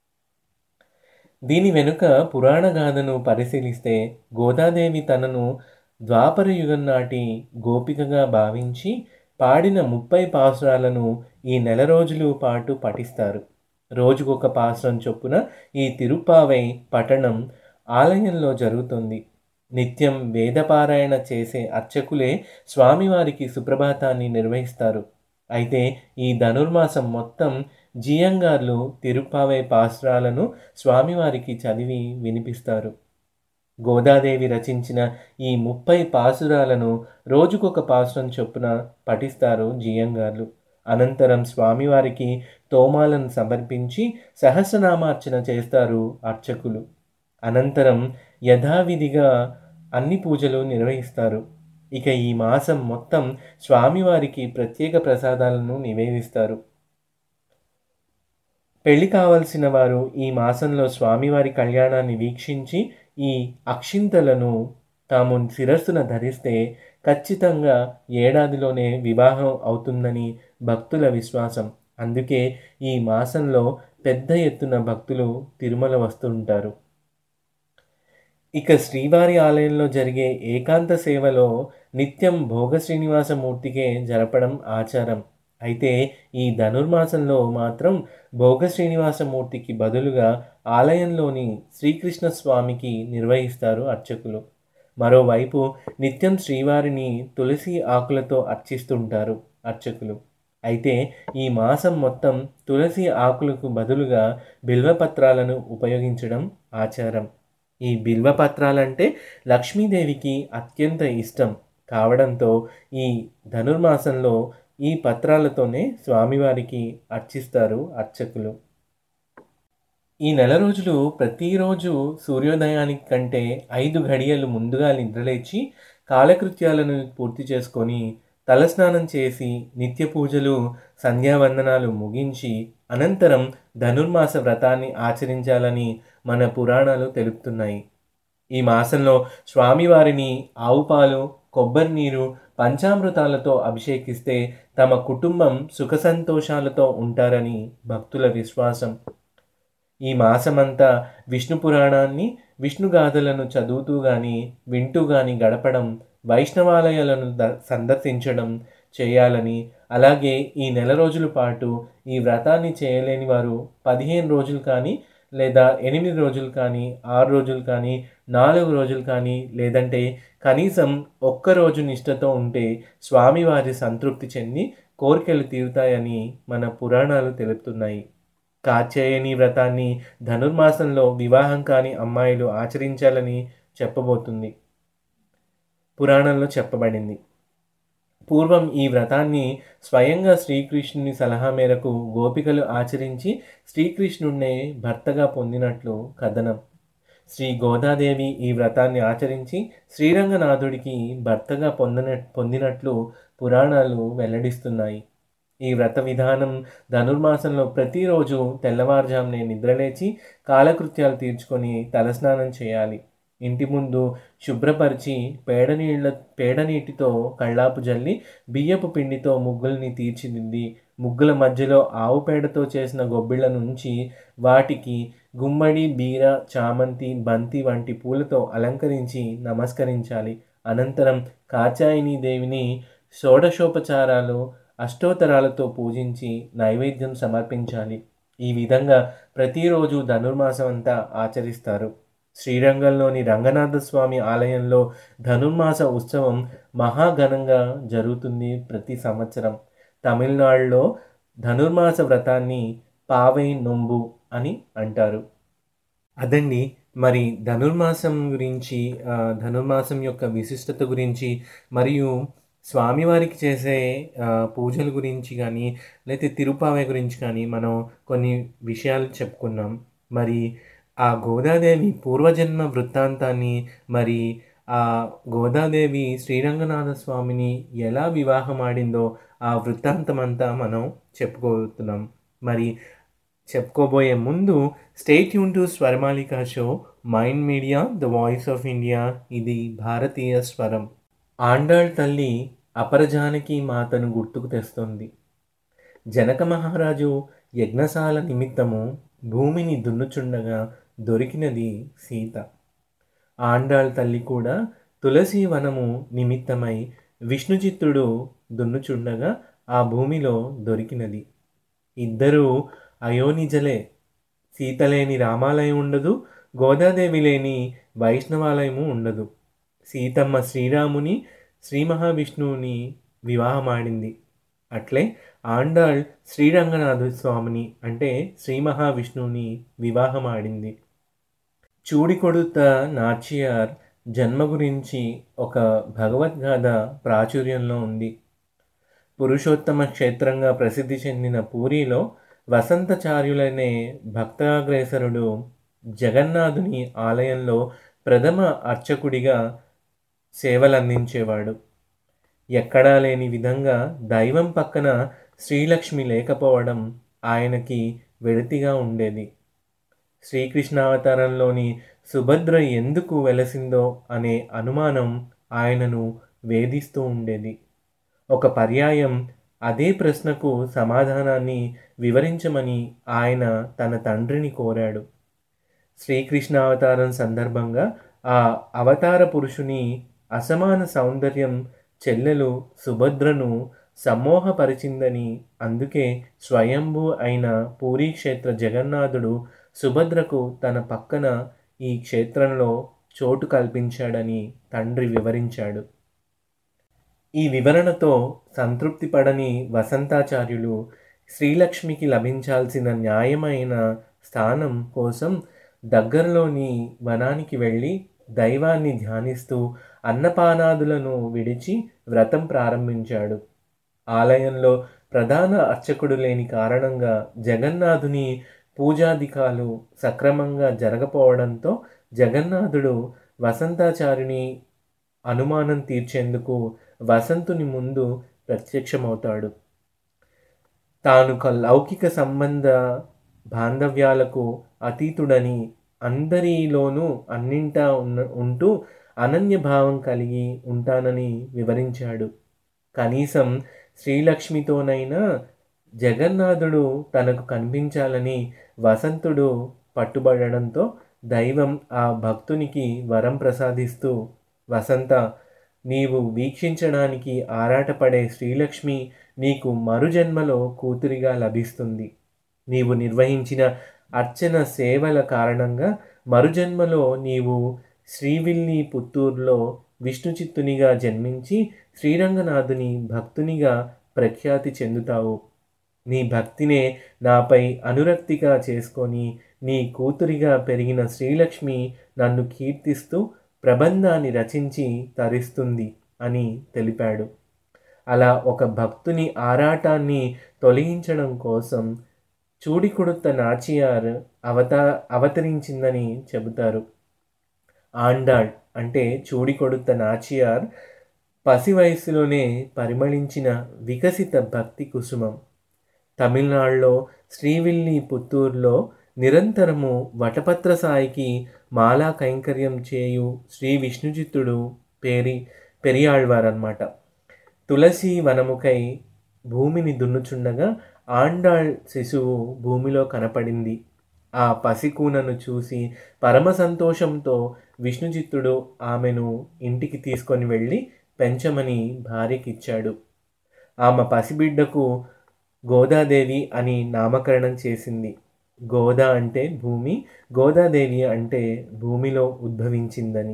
దీని వెనుక పురాణ గాథను పరిశీలిస్తే గోదాదేవి తనను ద్వాపర యుగం నాటి గోపికగా భావించి పాడిన ముప్పై పాసురాలను ఈ నెల రోజుల పాటు పఠిస్తారు రోజుకొక పాసురం చొప్పున ఈ తిరుపావై పఠనం ఆలయంలో జరుగుతుంది నిత్యం వేదపారాయణ చేసే అర్చకులే స్వామివారికి సుప్రభాతాన్ని నిర్వహిస్తారు అయితే ఈ ధనుర్మాసం మొత్తం జియంగార్లు తిరుపావై పాసురాలను స్వామివారికి చదివి వినిపిస్తారు గోదాదేవి రచించిన ఈ ముప్పై పాసురాలను రోజుకొక పాసురం చొప్పున పఠిస్తారు జియంగార్లు అనంతరం స్వామివారికి తోమాలను సమర్పించి సహస్రనామార్చన చేస్తారు అర్చకులు అనంతరం యథావిధిగా అన్ని పూజలు నిర్వహిస్తారు ఇక ఈ మాసం మొత్తం స్వామివారికి ప్రత్యేక ప్రసాదాలను నివేదిస్తారు పెళ్లి కావలసిన వారు ఈ మాసంలో స్వామివారి కళ్యాణాన్ని వీక్షించి ఈ అక్షింతలను తాము శిరస్సున ధరిస్తే ఖచ్చితంగా ఏడాదిలోనే వివాహం అవుతుందని భక్తుల విశ్వాసం అందుకే ఈ మాసంలో పెద్ద ఎత్తున భక్తులు తిరుమల వస్తుంటారు ఇక శ్రీవారి ఆలయంలో జరిగే ఏకాంత సేవలో నిత్యం భోగ శ్రీనివాసమూర్తికే జరపడం ఆచారం అయితే ఈ ధనుర్మాసంలో మాత్రం భోగ శ్రీనివాసమూర్తికి బదులుగా ఆలయంలోని శ్రీకృష్ణ స్వామికి నిర్వహిస్తారు అర్చకులు మరోవైపు నిత్యం శ్రీవారిని తులసి ఆకులతో అర్చిస్తుంటారు అర్చకులు అయితే ఈ మాసం మొత్తం తులసి ఆకులకు బదులుగా బిల్వపత్రాలను ఉపయోగించడం ఆచారం ఈ బిల్వపత్రాలంటే లక్ష్మీదేవికి అత్యంత ఇష్టం కావడంతో ఈ ధనుర్మాసంలో ఈ పత్రాలతోనే స్వామివారికి అర్చిస్తారు అర్చకులు ఈ నెల రోజులు ప్రతిరోజు సూర్యోదయానికి కంటే ఐదు ఘడియలు ముందుగా నిద్రలేచి కాలకృత్యాలను పూర్తి చేసుకొని తలస్నానం చేసి నిత్య పూజలు సంధ్యావందనాలు ముగించి అనంతరం ధనుర్మాస వ్రతాన్ని ఆచరించాలని మన పురాణాలు తెలుపుతున్నాయి ఈ మాసంలో స్వామివారిని ఆవు పాలు కొబ్బరి నీరు పంచామృతాలతో అభిషేకిస్తే తమ కుటుంబం సుఖ సంతోషాలతో ఉంటారని భక్తుల విశ్వాసం ఈ మాసమంతా విష్ణు పురాణాన్ని విష్ణుగాథలను చదువుతూ గాని వింటూ గాని గడపడం వైష్ణవాలయాలను ద- సందర్శించడం చేయాలని అలాగే ఈ నెల రోజుల పాటు ఈ వ్రతాన్ని చేయలేని వారు పదిహేను రోజులు కానీ లేదా ఎనిమిది రోజులు కానీ ఆరు రోజులు కానీ నాలుగు రోజులు కానీ లేదంటే కనీసం ఒక్క రోజు నిష్ఠతో ఉంటే స్వామివారి సంతృప్తి చెంది కోరికలు తీరుతాయని మన పురాణాలు తెలుపుతున్నాయి కాచేయని వ్రతాన్ని ధనుర్మాసంలో వివాహం కాని అమ్మాయిలు ఆచరించాలని చెప్పబోతుంది పురాణంలో చెప్పబడింది పూర్వం ఈ వ్రతాన్ని స్వయంగా శ్రీకృష్ణుని సలహా మేరకు గోపికలు ఆచరించి శ్రీకృష్ణుడినే భర్తగా పొందినట్లు కథనం శ్రీ గోదాదేవి ఈ వ్రతాన్ని ఆచరించి శ్రీరంగనాథుడికి భర్తగా పొందిన పొందినట్లు పురాణాలు వెల్లడిస్తున్నాయి ఈ వ్రత విధానం ధనుర్మాసంలో ప్రతిరోజు తెల్లవారుజామునే నిద్రలేచి కాలకృత్యాలు తీర్చుకొని తలస్నానం చేయాలి ఇంటి ముందు శుభ్రపరిచి పేడ నీళ్ళ పేడ నీటితో కళ్ళాపు జల్లి బియ్యపు పిండితో ముగ్గుల్ని తీర్చిదిద్ది ముగ్గుల మధ్యలో ఆవు పేడతో చేసిన గొబ్బిళ్ళ నుంచి వాటికి గుమ్మడి బీర చామంతి బంతి వంటి పూలతో అలంకరించి నమస్కరించాలి అనంతరం కాచాయిని దేవిని షోడశోపచారాలు అష్టోత్తరాలతో పూజించి నైవేద్యం సమర్పించాలి ఈ విధంగా ప్రతిరోజు ధనుర్మాసం అంతా ఆచరిస్తారు శ్రీరంగంలోని రంగనాథ స్వామి ఆలయంలో ధనుర్మాస ఉత్సవం మహాఘనంగా జరుగుతుంది ప్రతి సంవత్సరం తమిళనాడులో ధనుర్మాస వ్రతాన్ని పావై నొంబు అని అంటారు అదండి మరి ధనుర్మాసం గురించి ఆ, ధనుర్మాసం యొక్క విశిష్టత గురించి మరియు స్వామివారికి చేసే ఆ, పూజల గురించి కానీ లేకపోతే తిరుపావై గురించి కానీ మనం కొన్ని విషయాలు చెప్పుకున్నాం మరి ఆ గోదాదేవి పూర్వజన్మ వృత్తాంతాన్ని మరి ఆ గోదాదేవి శ్రీరంగనాథ స్వామిని ఎలా వివాహం ఆడిందో ఆ వృత్తాంతం అంతా మనం చెప్పుకోతున్నాం మరి చెప్పుకోబోయే ముందు stay tune to Swaramalika show Mind Media the voice of India ఇది భారతీయ స్వరం ఆండాళ్ తల్లి అపరజానకి మాతను గుర్తుకు తెస్తుంది జనక మహారాజు యజ్ఞశాల నిమిత్తము భూమిని దున్నుచుండగా దొరికినది సీత ఆండాళ్ తల్లి కూడా తులసి వనము నిమిత్తమై విష్ణుచిత్తుడు దున్నుచుండగా ఆ భూమిలో దొరికినది ఇద్దరూ అయోనిజలే సీత లేని రామాలయం ఉండదు గోదాదేవి లేని వైష్ణవాలయము ఉండదు సీతమ్మ శ్రీరాముని శ్రీ మహావిష్ణువుని వివాహమాడింది అట్లే ఆండాళ్ శ్రీరంగనాథ స్వామిని అంటే శ్రీ మహావిష్ణువుని వివాహమాడింది చూడికొడుత నాచియార్ జన్మ గురించి ఒక భగవద్గాథ ప్రాచుర్యంలో ఉంది పురుషోత్తమ క్షేత్రంగా ప్రసిద్ధి చెందిన పూరిలో వసంతచార్యులనే భక్తాగ్రేసరుడు జగన్నాథుని ఆలయంలో ప్రథమ అర్చకుడిగా సేవలందించేవాడు ఎక్కడా లేని విధంగా దైవం పక్కన శ్రీలక్ష్మి లేకపోవడం ఆయనకి వెడతిగా ఉండేది శ్రీకృష్ణావతారంలోని సుభద్ర ఎందుకు వెలసిందో అనే అనుమానం ఆయనను వేధిస్తూ ఉండేది ఒక పర్యాయం అదే ప్రశ్నకు సమాధానాన్ని వివరించమని ఆయన తన తండ్రిని కోరాడు శ్రీకృష్ణావతారం సందర్భంగా ఆ అవతార పురుషుని అసమాన సౌందర్యం చెల్లెలు సుభద్రను సమ్మోహపరిచిందని అందుకే స్వయంభూ అయిన పూరీ క్షేత్ర జగన్నాథుడు సుభద్రకు తన పక్కన ఈ క్షేత్రంలో చోటు కల్పించాడని తండ్రి వివరించాడు ఈ వివరణతో సంతృప్తి పడని వసంతాచార్యులు శ్రీలక్ష్మికి లభించాల్సిన న్యాయమైన స్థానం కోసం దగ్గరలోని వనానికి వెళ్ళి దైవాన్ని ధ్యానిస్తూ అన్నపానాదులను విడిచి వ్రతం ప్రారంభించాడు ఆలయంలో ప్రధాన అర్చకుడు లేని కారణంగా జగన్నాథుని పూజాధికాలు సక్రమంగా జరగపోవడంతో జగన్నాథుడు వసంతాచార్యుని అనుమానం తీర్చేందుకు వసంతుని ముందు ప్రత్యక్షమవుతాడు తాను క- లౌకిక సంబంధ బాంధవ్యాలకు అతీతుడని అందరిలోనూ అన్నింటా ఉన్న ఉంటూ అనన్యభావం కలిగి ఉంటానని వివరించాడు కనీసం శ్రీలక్ష్మితోనైనా జగన్నాథుడు తనకు కనిపించాలని వసంతుడు పట్టుబడడంతో దైవం ఆ భక్తునికి వరం ప్రసాదిస్తూ వసంత నీవు వీక్షించడానికి ఆరాటపడే శ్రీలక్ష్మి నీకు మరుజన్మలో కూతురిగా లభిస్తుంది నీవు నిర్వహించిన అర్చన సేవల కారణంగా మరుజన్మలో నీవు శ్రీవిల్లి పుత్తూరులో విష్ణుచిత్తునిగా జన్మించి శ్రీరంగనాథుని భక్తునిగా ప్రఖ్యాతి చెందుతావు నీ భక్తినే నాపై అనురక్తిగా చేసుకొని నీ కూతురిగా పెరిగిన శ్రీలక్ష్మి నన్ను కీర్తిస్తూ ప్రబంధాన్ని రచించి తరిస్తుంది అని తెలిపాడు అలా ఒక భక్తుని ఆరాటాన్ని తొలగించడం కోసం చూడికుడుత నాచియార్ అవతా అవతరించిందని చెబుతారు ఆండాళ్ అంటే చూడికొడుత నాచియార్ పసి వయసులోనే పరిమళించిన వికసిత భక్తి కుసుమం తమిళనాడులో శ్రీవిల్లి పుత్తూరులో నిరంతరము వటపత్ర సాయికి మాలా కైంకర్యం చేయు శ్రీ విష్ణుచిత్తుడు పేరి పెరియాళ్వారన్నమాట తులసి వనముకై భూమిని దున్నుచుండగా ఆండాళ్ శిశువు భూమిలో కనపడింది ఆ పసికూనను చూసి పరమ సంతోషంతో విష్ణుచిత్తుడు ఆమెను ఇంటికి తీసుకొని వెళ్ళి పెంచమని భార్యకిచ్చాడు ఆమె పసిబిడ్డకు గోదాదేవి అని నామకరణం చేసింది గోదా అంటే భూమి గోదాదేవి అంటే భూమిలో ఉద్భవించిందని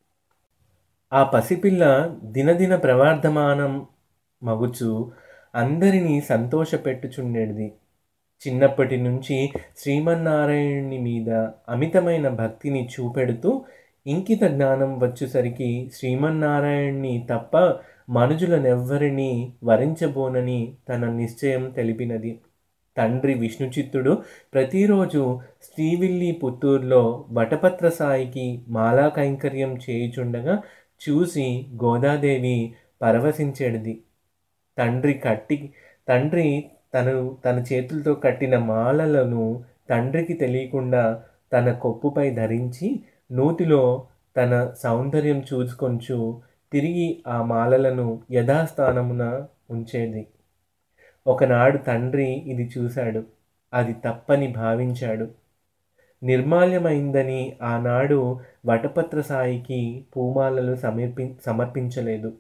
ఆ పసిపిల్ల దినదిన ప్రవర్ధమానం మగుచు అందరినీ సంతోషపెట్టుచుండేది చిన్నప్పటి నుంచి శ్రీమన్నారాయణుని మీద అమితమైన భక్తిని చూపెడుతూ ఇంకిత జ్ఞానం వచ్చేసరికి శ్రీమన్నారాయణ్ణి తప్ప మనుజులనెవ్వరినీ వరించబోనని తన నిశ్చయం తెలిపినది తండ్రి విష్ణుచిత్తుడు ప్రతిరోజు శ్రీవిల్లి పుత్తూరులో వటపత్ర సాయికి మాలా కైంకర్యం చేయుచుండగా చూసి గోదాదేవి పరవశించేది తండ్రి కట్టి తండ్రి తను తన చేతులతో కట్టిన మాలలను తండ్రికి తెలియకుండా తన కొప్పుపై ధరించి నూతిలో తన సౌందర్యం చూసుకొంచు తిరిగి ఆ మాలలను యథాస్థానమున ఉంచేది ఒకనాడు తండ్రి ఇది చూశాడు అది తప్పని భావించాడు నిర్మాల్యమైందని ఆనాడు వటపత్ర సాయికి పూమాలలు సమర్పి సమర్పించలేదు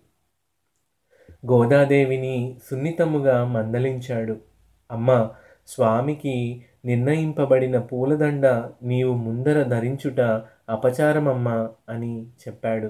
గోదాదేవిని సున్నితముగా మందలించాడు అమ్మ స్వామికి నిర్ణయింపబడిన పూలదండ నీవు ముందర ధరించుట అపచారమమ్మా అని చెప్పాడు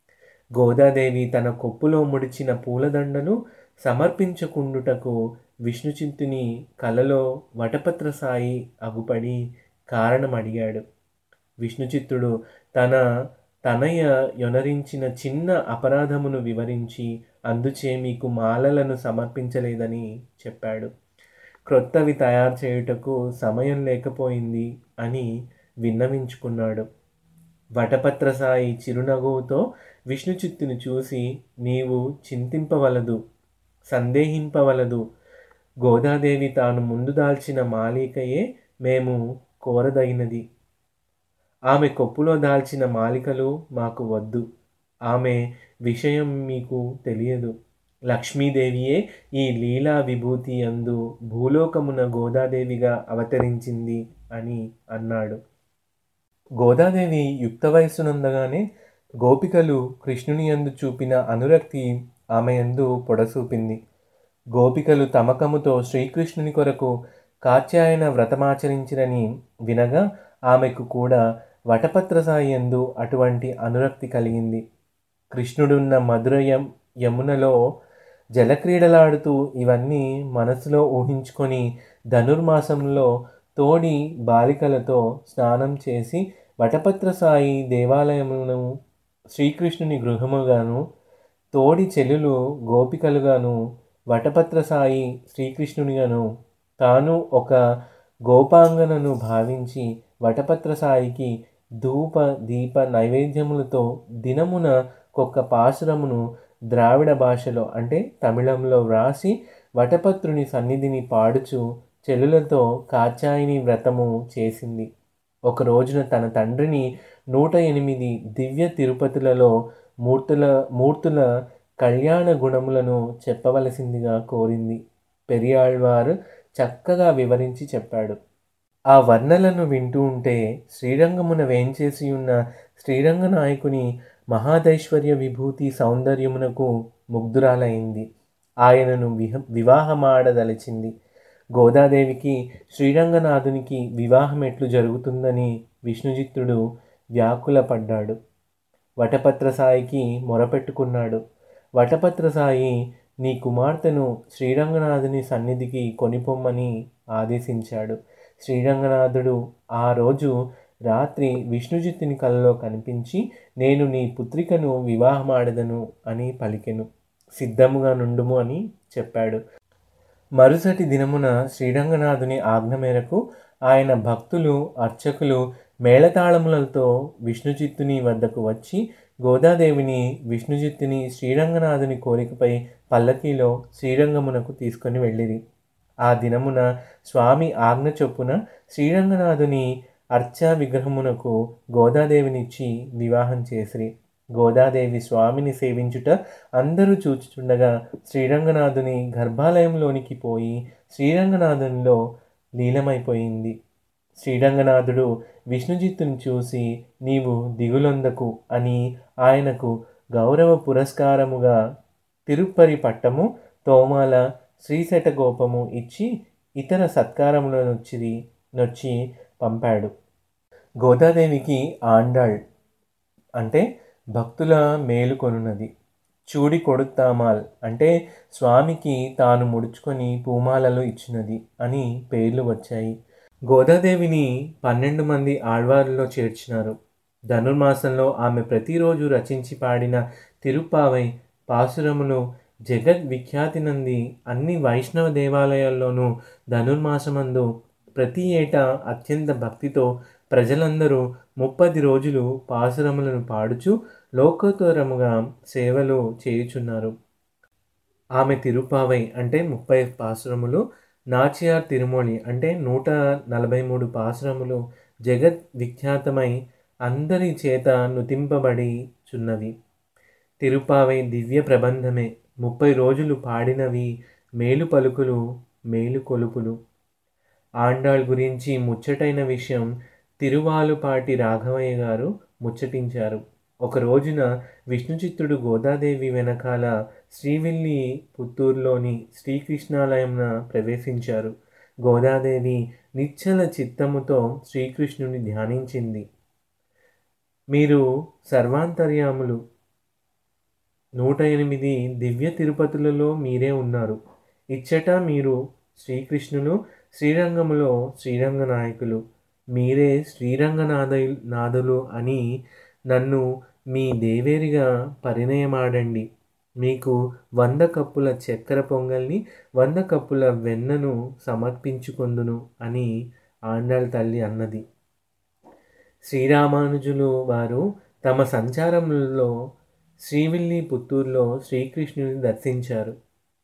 గోదాదేవి తన కొప్పులో ముడిచిన పూలదండను సమర్పించకుండుటకు విష్ణుచింతుని కలలో వటపత్ర సాయి అగుపడి కారణం అడిగాడు విష్ణుచిత్తుడు తన తనయ యొనరించిన చిన్న అపరాధమును వివరించి అందుచే మీకు మాలలను సమర్పించలేదని చెప్పాడు క్రొత్తవి తయారు చేయుటకు సమయం లేకపోయింది అని విన్నవించుకున్నాడు వటపత్ర సాయి చిరునవ్వుతో విష్ణుచిత్తుని చూసి నీవు చింతింపవలదు సందేహింపవలదు గోదాదేవి తాను ముందు దాల్చిన మాలికయే మేము కోరదగినది ఆమె కొప్పులో దాల్చిన మాలికలు మాకు వద్దు ఆమె విషయం మీకు తెలియదు లక్ష్మీదేవియే ఈ లీలా విభూతి అందు భూలోకమున గోదాదేవిగా అవతరించింది అని అన్నాడు గోదాదేవి యుక్త వయస్సునందగానే గోపికలు కృష్ణుని యందు చూపిన అనురక్తి ఆమె యందు పొడసూపింది గోపికలు తమకముతో శ్రీకృష్ణుని కొరకు కాత్యాయన వ్రతమాచరించిరని వినగా ఆమెకు కూడా వటపత్ర సాయి యందు అటువంటి అనురక్తి కలిగింది కృష్ణుడున్న మధురయం యమునలో జలక్రీడలాడుతూ ఇవన్నీ మనసులో ఊహించుకొని ధనుర్మాసంలో తోడి బాలికలతో స్నానం చేసి వటపత్ర సాయి దేవాలయమును శ్రీకృష్ణుని గృహముగాను తోడి చెల్లులు గోపికలుగాను వటపత్ర సాయి శ్రీకృష్ణునిగాను తాను ఒక గోపాంగనను భావించి వటపత్ర సాయికి ధూప దీప నైవేద్యములతో దినమున కొక్క పాశురమును ద్రావిడ భాషలో అంటే తమిళంలో వ్రాసి వటపత్రుని సన్నిధిని పాడుచు చెల్లులతో కాచాయిని వ్రతము చేసింది ఒక రోజున తన తండ్రిని నూట ఎనిమిది దివ్య తిరుపతులలో మూర్తుల మూర్తుల కళ్యాణ గుణములను చెప్పవలసిందిగా కోరింది పెరియాళ్వారు చక్కగా వివరించి చెప్పాడు ఆ వర్ణలను వింటూ ఉంటే శ్రీరంగమున వేంచేసి ఉన్న శ్రీరంగ నాయకుని మహాదైశ్వర్య విభూతి సౌందర్యమునకు ముగ్ధురాలైంది ఆయనను విహ వివాహమాడదలిచింది గోదాదేవికి శ్రీరంగనాథునికి వివాహం ఎట్లు జరుగుతుందని విష్ణుజిత్తుడు వ్యాకులపడ్డాడు వటపత్రసాయికి మొరపెట్టుకున్నాడు వటపత్రసాయి నీ కుమార్తెను శ్రీరంగనాథుని సన్నిధికి కొనిపొమ్మని ఆదేశించాడు శ్రీరంగనాథుడు ఆ రోజు రాత్రి విష్ణుజిత్తుని కలలో కనిపించి నేను నీ పుత్రికను వివాహమాడదను అని పలికెను సిద్ధముగా నుండుము అని చెప్పాడు మరుసటి దినమున శ్రీరంగనాథుని ఆజ్ఞ మేరకు ఆయన భక్తులు అర్చకులు మేళతాళములతో విష్ణుచిత్తుని వద్దకు వచ్చి గోదాదేవిని విష్ణుచిత్తుని శ్రీరంగనాథుని కోరికపై పల్లకీలో శ్రీరంగమునకు తీసుకొని వెళ్ళిరి ఆ దినమున స్వామి ఆజ్ఞ చొప్పున శ్రీరంగనాథుని అర్చా విగ్రహమునకు గోదాదేవినిచ్చి వివాహం చేసిరి గోదాదేవి స్వామిని సేవించుట అందరూ చూచుచుండగా శ్రీరంగనాథుని గర్భాలయంలోనికి పోయి శ్రీరంగనాథునిలో లీలమైపోయింది శ్రీరంగనాథుడు విష్ణుజిత్తుని చూసి నీవు దిగులొందకు అని ఆయనకు గౌరవ పురస్కారముగా తిరుప్పరి పట్టము తోమాల శ్రీశటగోపము ఇచ్చి ఇతర సత్కారముల నొచ్చిరి నొచ్చి పంపాడు గోదాదేవికి ఆండాళ్ అంటే భక్తుల మేలు కొనున్నది చూడి కొడుతామాల్ అంటే స్వామికి తాను ముడుచుకొని పూమాలలో ఇచ్చినది అని పేర్లు వచ్చాయి గోదాదేవిని పన్నెండు మంది ఆళ్వారులో చేర్చినారు ధనుర్మాసంలో ఆమె ప్రతిరోజు రచించి పాడిన తిరుప్పావై పాసురములు జగద్ విఖ్యాతి నంది అన్ని వైష్ణవ దేవాలయాల్లోనూ ధనుర్మాసమందు ప్రతి ఏటా అత్యంత భక్తితో ప్రజలందరూ ముప్పది రోజులు పాసురములను పాడుచు లోకోత్తరముగా సేవలు చేయుచున్నారు ఆమె తిరుపావై అంటే ముప్పై పాసురములు నాచియార్ తిరుమొళి అంటే నూట నలభై మూడు పాసురములు జగత్ విఖ్యాతమై అందరి చేత నుతింపబడి చున్నవి తిరుపావై దివ్య ప్రబంధమే ముప్పై రోజులు పాడినవి మేలు పలుకులు మేలు కొలుపులు ఆండాళ్ గురించి ముచ్చటైన విషయం తిరువాలుపాటి రాఘవయ్య గారు ముచ్చటించారు ఒక రోజున విష్ణుచిత్తుడు గోదాదేవి వెనకాల శ్రీవిల్లి పుత్తూరులోని శ్రీకృష్ణాలయంన ప్రవేశించారు గోదాదేవి నిశ్చల చిత్తముతో శ్రీకృష్ణుని ధ్యానించింది మీరు సర్వాంతర్యాములు నూట ఎనిమిది దివ్య తిరుపతులలో మీరే ఉన్నారు ఇచ్చట మీరు శ్రీకృష్ణులు శ్రీరంగములో శ్రీరంగ నాయకులు మీరే శ్రీరంగనాథ నాథులు అని నన్ను మీ దేవేరిగా పరిణయమాడండి మీకు వంద కప్పుల చక్కెర పొంగల్ని వంద కప్పుల వెన్నను సమర్పించుకొందును అని ఆండాళ్ తల్లి అన్నది శ్రీరామానుజులు వారు తమ సంచారంలో శ్రీవిల్లి పుత్తూరులో శ్రీకృష్ణుని దర్శించారు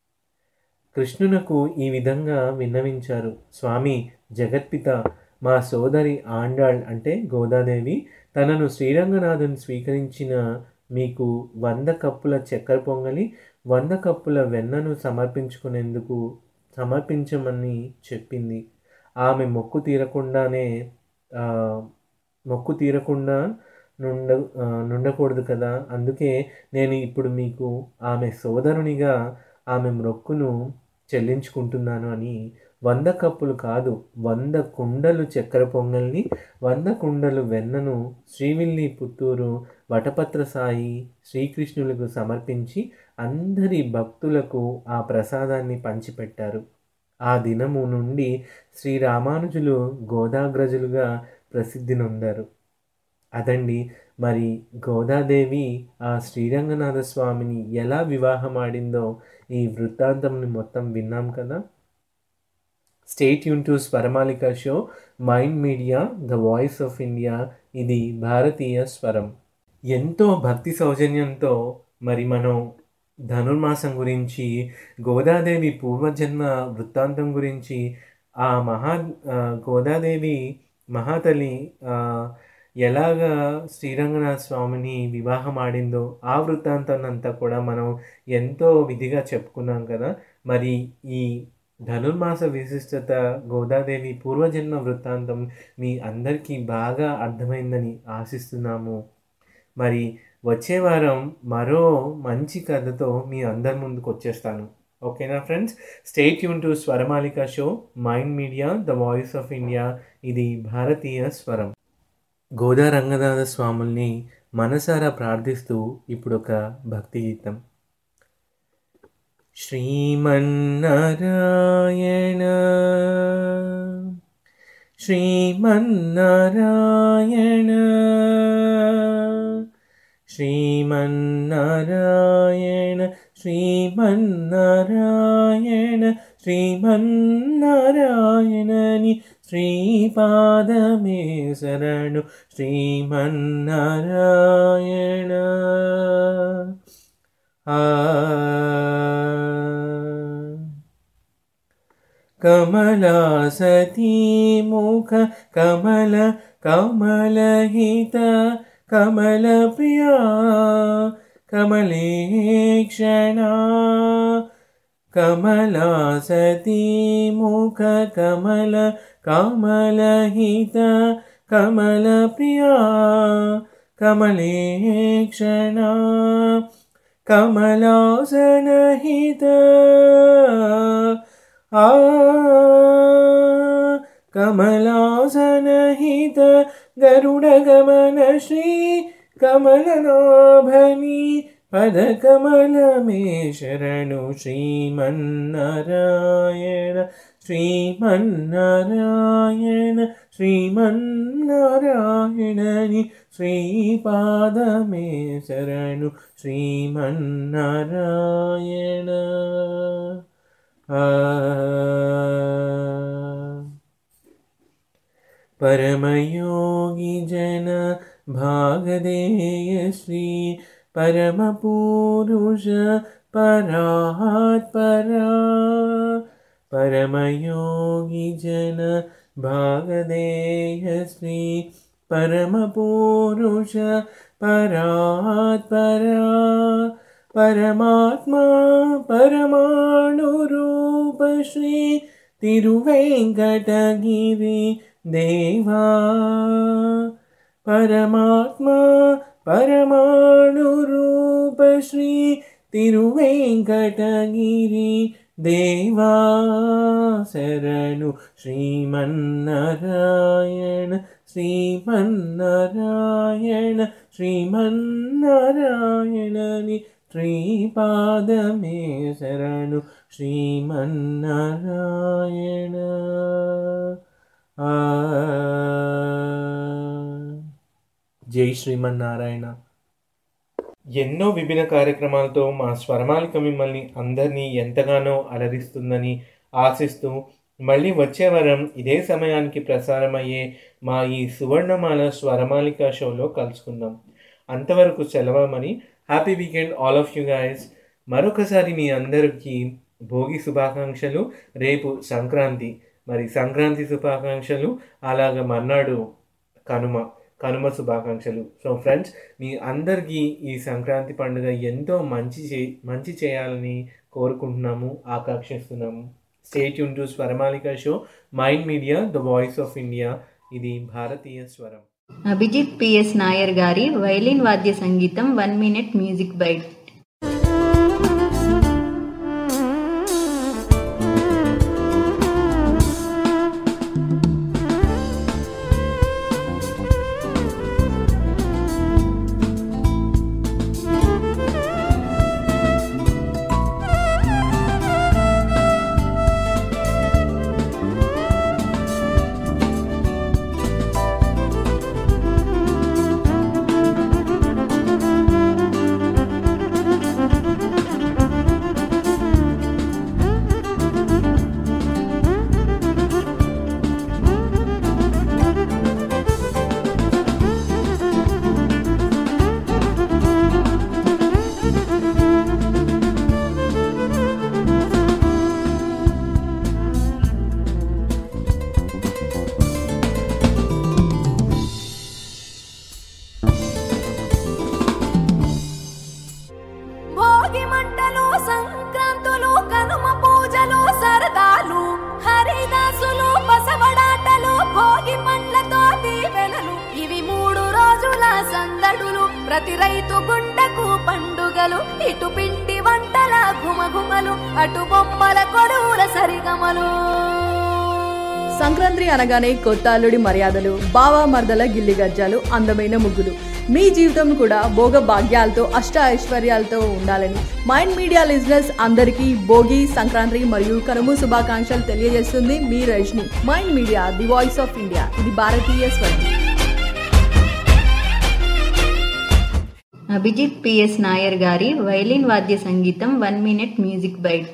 కృష్ణునకు ఈ విధంగా విన్నవించారు స్వామి జగత్పిత మా సోదరి ఆండాళ్ అంటే గోదాదేవి తనను శ్రీరంగనాథుని స్వీకరించిన మీకు వంద కప్పుల చక్కెర పొంగలి వంద కప్పుల వెన్నను సమర్పించుకునేందుకు సమర్పించమని చెప్పింది ఆమె మొక్కు తీరకుండానే ఆ, మొక్కు తీరకుండా నుండ ఆ, నుండకూడదు కదా అందుకే నేను ఇప్పుడు మీకు ఆమె సోదరునిగా ఆమె మొక్కును చెల్లించుకుంటున్నాను అని వంద కప్పులు కాదు వంద కుండలు చక్కెర పొంగల్ని వంద కుండలు వెన్నను శ్రీవిల్లి పుత్తూరు వటపత్ర సాయి శ్రీకృష్ణులకు సమర్పించి అందరి భక్తులకు ఆ ప్రసాదాన్ని పంచిపెట్టారు ఆ దినము నుండి శ్రీరామానుజులు గోదాగ్రజులుగా ప్రసిద్ధి నొందారు అదండి మరి గోదాదేవి ఆ శ్రీరంగనాథ స్వామిని ఎలా వివాహమాడిందో ఈ వృత్తాంతంని మొత్తం విన్నాం కదా stay tune to Swaramalika show Mind Media the voice of India ఇది భారతీయ స్వరం ఎంతో భక్తి సౌజన్యంతో మరి మనం ధనుర్మాసం గురించి గోదాదేవి పూర్వజన్మ వృత్తాంతం గురించి ఆ మహా ఆ, గోదాదేవి మహాతలి ఆ, ఎలాగా శ్రీరంగనాథ స్వామిని వివాహం ఆడిందో ఆ వృత్తాంతాన్ని అంతా కూడా మనం ఎంతో విధిగా చెప్పుకున్నాం కదా మరి ఈ ధనుర్మాస విశిష్టత గోదాదేవి పూర్వజన్మ వృత్తాంతం మీ అందరికీ బాగా అర్థమైందని ఆశిస్తున్నాము మరి వచ్చే వారం మరో మంచి కథతో మీ అందరి ముందుకు వచ్చేస్తాను ఓకేనా friends stay tune to Swaramalika show Mind Media the voice of India ఇది భారతీయ స్వరం గోదా రంగనాథ స్వాముల్ని మనసారా ప్రార్థిస్తూ ఇప్పుడు ఒక భక్తి గీతం శ్రీమన్నారాయణ శ్రీమన్నారాయణ శ్రీమన్నారాయణ శ్రీమన్నారాయణ శ్రీమన్నారాయణని శ్రీపాదమే శరణు శ్రీమన్నారాయణ ఆ కమలా సతీ ముఖ కమల కమలహిత కమల ప్రియా కమలేక్షణ కమలా సతీ ముఖ కమల కమలహిత కమల ప్రియా కమలేక్షణ కమలాసనహిత ఆ కమలాసనహిత గరుడగమన శ్రీ కమలనాభని పదకమలమే శరణు శ్రీమన్నారాయణ శ్రీమన్నారాయణ శ్రీమన్నారాయణని శ్రీపాదమే శరణు శ్రీమన్నారాయణ ఆ परमयोगी जन भागधेय श्री परमपुरुष परात् परा परमयोगी जन भागधेय श्री परमपुरुष परात् परा परमात्मा परमाणुरूप श्री तिरुवेङ्कटगिरि देवा परमात्मा परमाणुरूप श्री तिरुवेङ्कटगिरि देवा शरणु श्रीमन्नारायण श्रीमन्नारायण श्रीमन्नारायणनि श्रीपादमे शरणु श्रीमन्नारायण ఆ జై శ్రీమన్నారాయణ ఎన్నో విభిన్న కార్యక్రమాలతో మా స్వరమాలిక మిమ్మల్ని అందరినీ ఎంతగానో అలరిస్తుందని ఆశిస్తూ మళ్ళీ వచ్చే వారం ఇదే సమయానికి ప్రసారమయ్యే మా ఈ సువర్ణమాల స్వరమాలిక షోలో కలుసుకుందాం అంతవరకు సెలవమని happy weekend all of you guys మరొకసారి మీ అందరికీ భోగి శుభాకాంక్షలు రేపు సంక్రాంతి మరి సంక్రాంతి శుభాకాంక్షలు అలాగ మర్నాడు కనుమ కనుమ శుభాకాంక్షలు సో ఫ్రెండ్స్ మీ అందరికీ ఈ సంక్రాంతి పండుగ ఎంతో మంచి చే మంచి చేయాలని కోరుకుంటున్నాము ఆకాంక్షిస్తున్నాము stay tune to Swaramalika show Mind Media the voice of India ఇది భారతీయ స్వరం అభిజిత్ పిఎస్ నాయర్ గారి వైలిన్ వాద్య సంగీతం one minute music bite Bhogi మంటలు సంక్రాంతులు కనుమ పూజలు సరదాలు హరిదాసులు బసవడాటలు భోగి పండ్లతో దీవెనలు ఇవి మూడు రోజుల సందడులు ప్రతి రైతు గుండెకు పండుగలు ఇటు పిండి వంటల ఘుమఘుమలు అటు బొమ్మల కొలువుల సరిగమలు సంక్రాంతి అనగానే కొత్త అల్లుడి మర్యాదలు బావా మర్దల గిల్లి గజ్జాలు అందమైన ముగ్గులు మీ జీవితం కూడా భోగ భాగ్యాలతో అష్ట ఐశ్వర్యాలతో ఉండాలని మైండ్ మీడియా లిజినెస్ అందరికీ భోగి సంక్రాంతి మరియు కనుము శుభాకాంక్షలు తెలియజేస్తుంది మీ Rajani Mind Media the voice of India ఇది భారతీయ స్వరం అభిజిత్ పిఎస్ నాయర్ గారి వైలిన్ వాద్య సంగీతం వన్ మినిట్ మ్యూజిక్ బైట్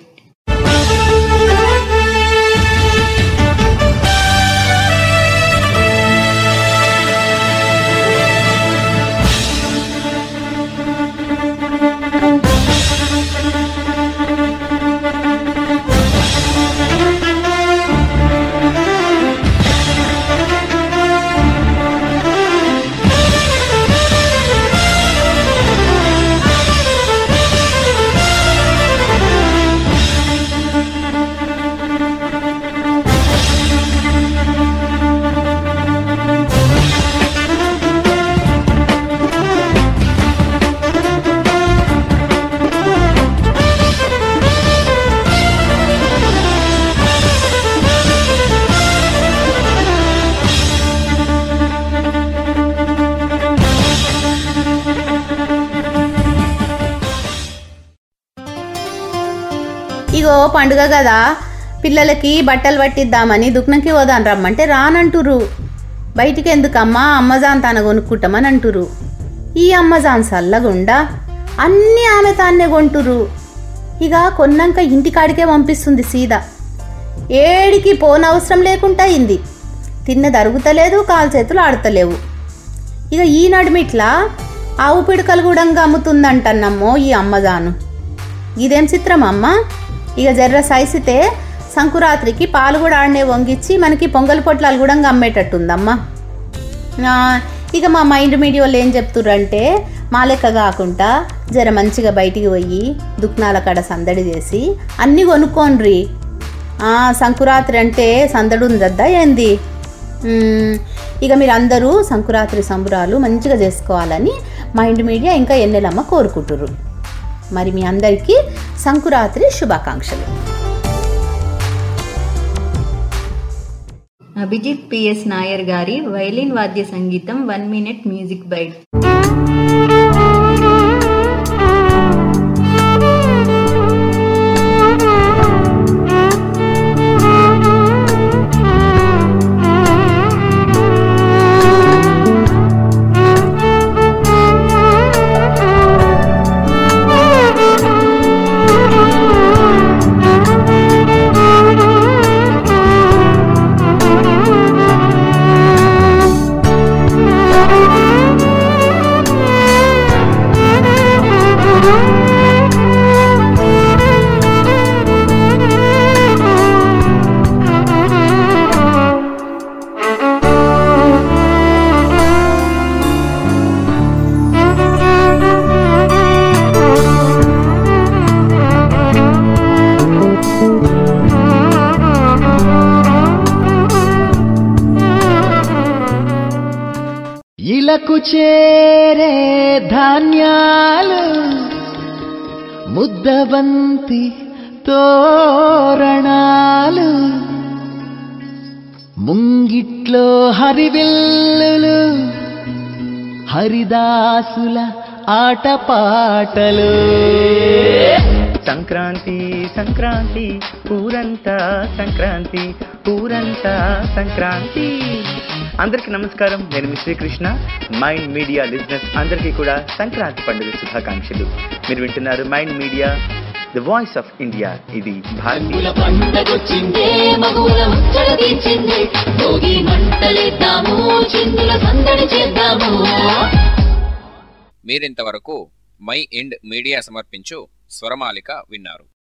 ఇగో పండుగ కదా పిల్లలకి బట్టలు పట్టిద్దామని దుక్నంకి పోదాం రమ్మంటే రానంటురు బయటికి ఎందుకమ్మా అమ్మజాన్ తన కొనుక్కుంటామని అంటురు ఈ అమ్మజాన్ సల్లగుండా అన్నీ ఆమె తాన్నే కొంటురు ఇక కొన్నాక ఇంటికాడికే పంపిస్తుంది సీదా ఏడికి పోనవసరం లేకుండా అయింది తిన్నది అరుగుతలేదు కాలు చేతులు ఆడతలేవు ఇక ఈ నడుమిట్లా ఆవు పిడకలు కూడా అమ్ముతుందంటన్నమ్మో ఈ అమ్మజాను ఇదేం చిత్రం అమ్మ ఇక జర్ర సైసితే సంకురాత్రికి పాలు కూడా ఆడనే వంగిచ్చి మనకి పొంగల్ పొట్లాలు కూడా అమ్మేటట్టుందమ్మా ఆ, ఇక మా మైండ్ మీడియాలో ఏం చెప్తుర్రంటే మా లెక్క కాకుండా జర మంచిగా బయటికి పోయి దుక్నాల కాడ సందడి చేసి అన్నీ కొనుక్కోండ్రి ఆ, సంకురాత్రి అంటే సందడి ఉందద్దా ఏంది మ్మ్, ఇక మీరు అందరూ సంకురాత్రి సంబురాలు మంచిగా చేసుకోవాలని మైండ్ మీడియా ఇంకా ఎన్నెలమ్మ కోరుకుంటుర్రు మరి మీ అందరికీ సంకురాత్రి శుభాకాంక్షలు అభిజిత్ పిఎస్ నాయర్ గారి వైలిన్ వాద్య సంగీతం వన్ మినిట్ మ్యూజిక్ బైట్ ఇలకు చేరే ధాన్యాలు ముద్దబంతి తోరణాలు ముంగిట్లో హరివిల్లులు హరిదాసుల ఆటపాటలు సంక్రాంతి సంక్రాంతి ఊరంతా సంక్రాంతి ఊరంతా సంక్రాంతి అందరికీ నమస్కారం నేను మీ శ్రీకృష్ణ మైండ్ మీడియా లిజినెస్ అందరికీ కూడా సంక్రాంతి పండుగ శుభాకాంక్షలు మీరు వింటున్నారు Mind Media the voice of India ఇది భారతీయ పండగొచ్చిందే మగుల ముచ్చట తీర్చిందే భోగి మంటలేద్దాము చిందుల సందడి చేద్దాము మీరింతవరకు మై ఇండ్ మీడియా సమర్పించు స్వరమాలిక విన్నారు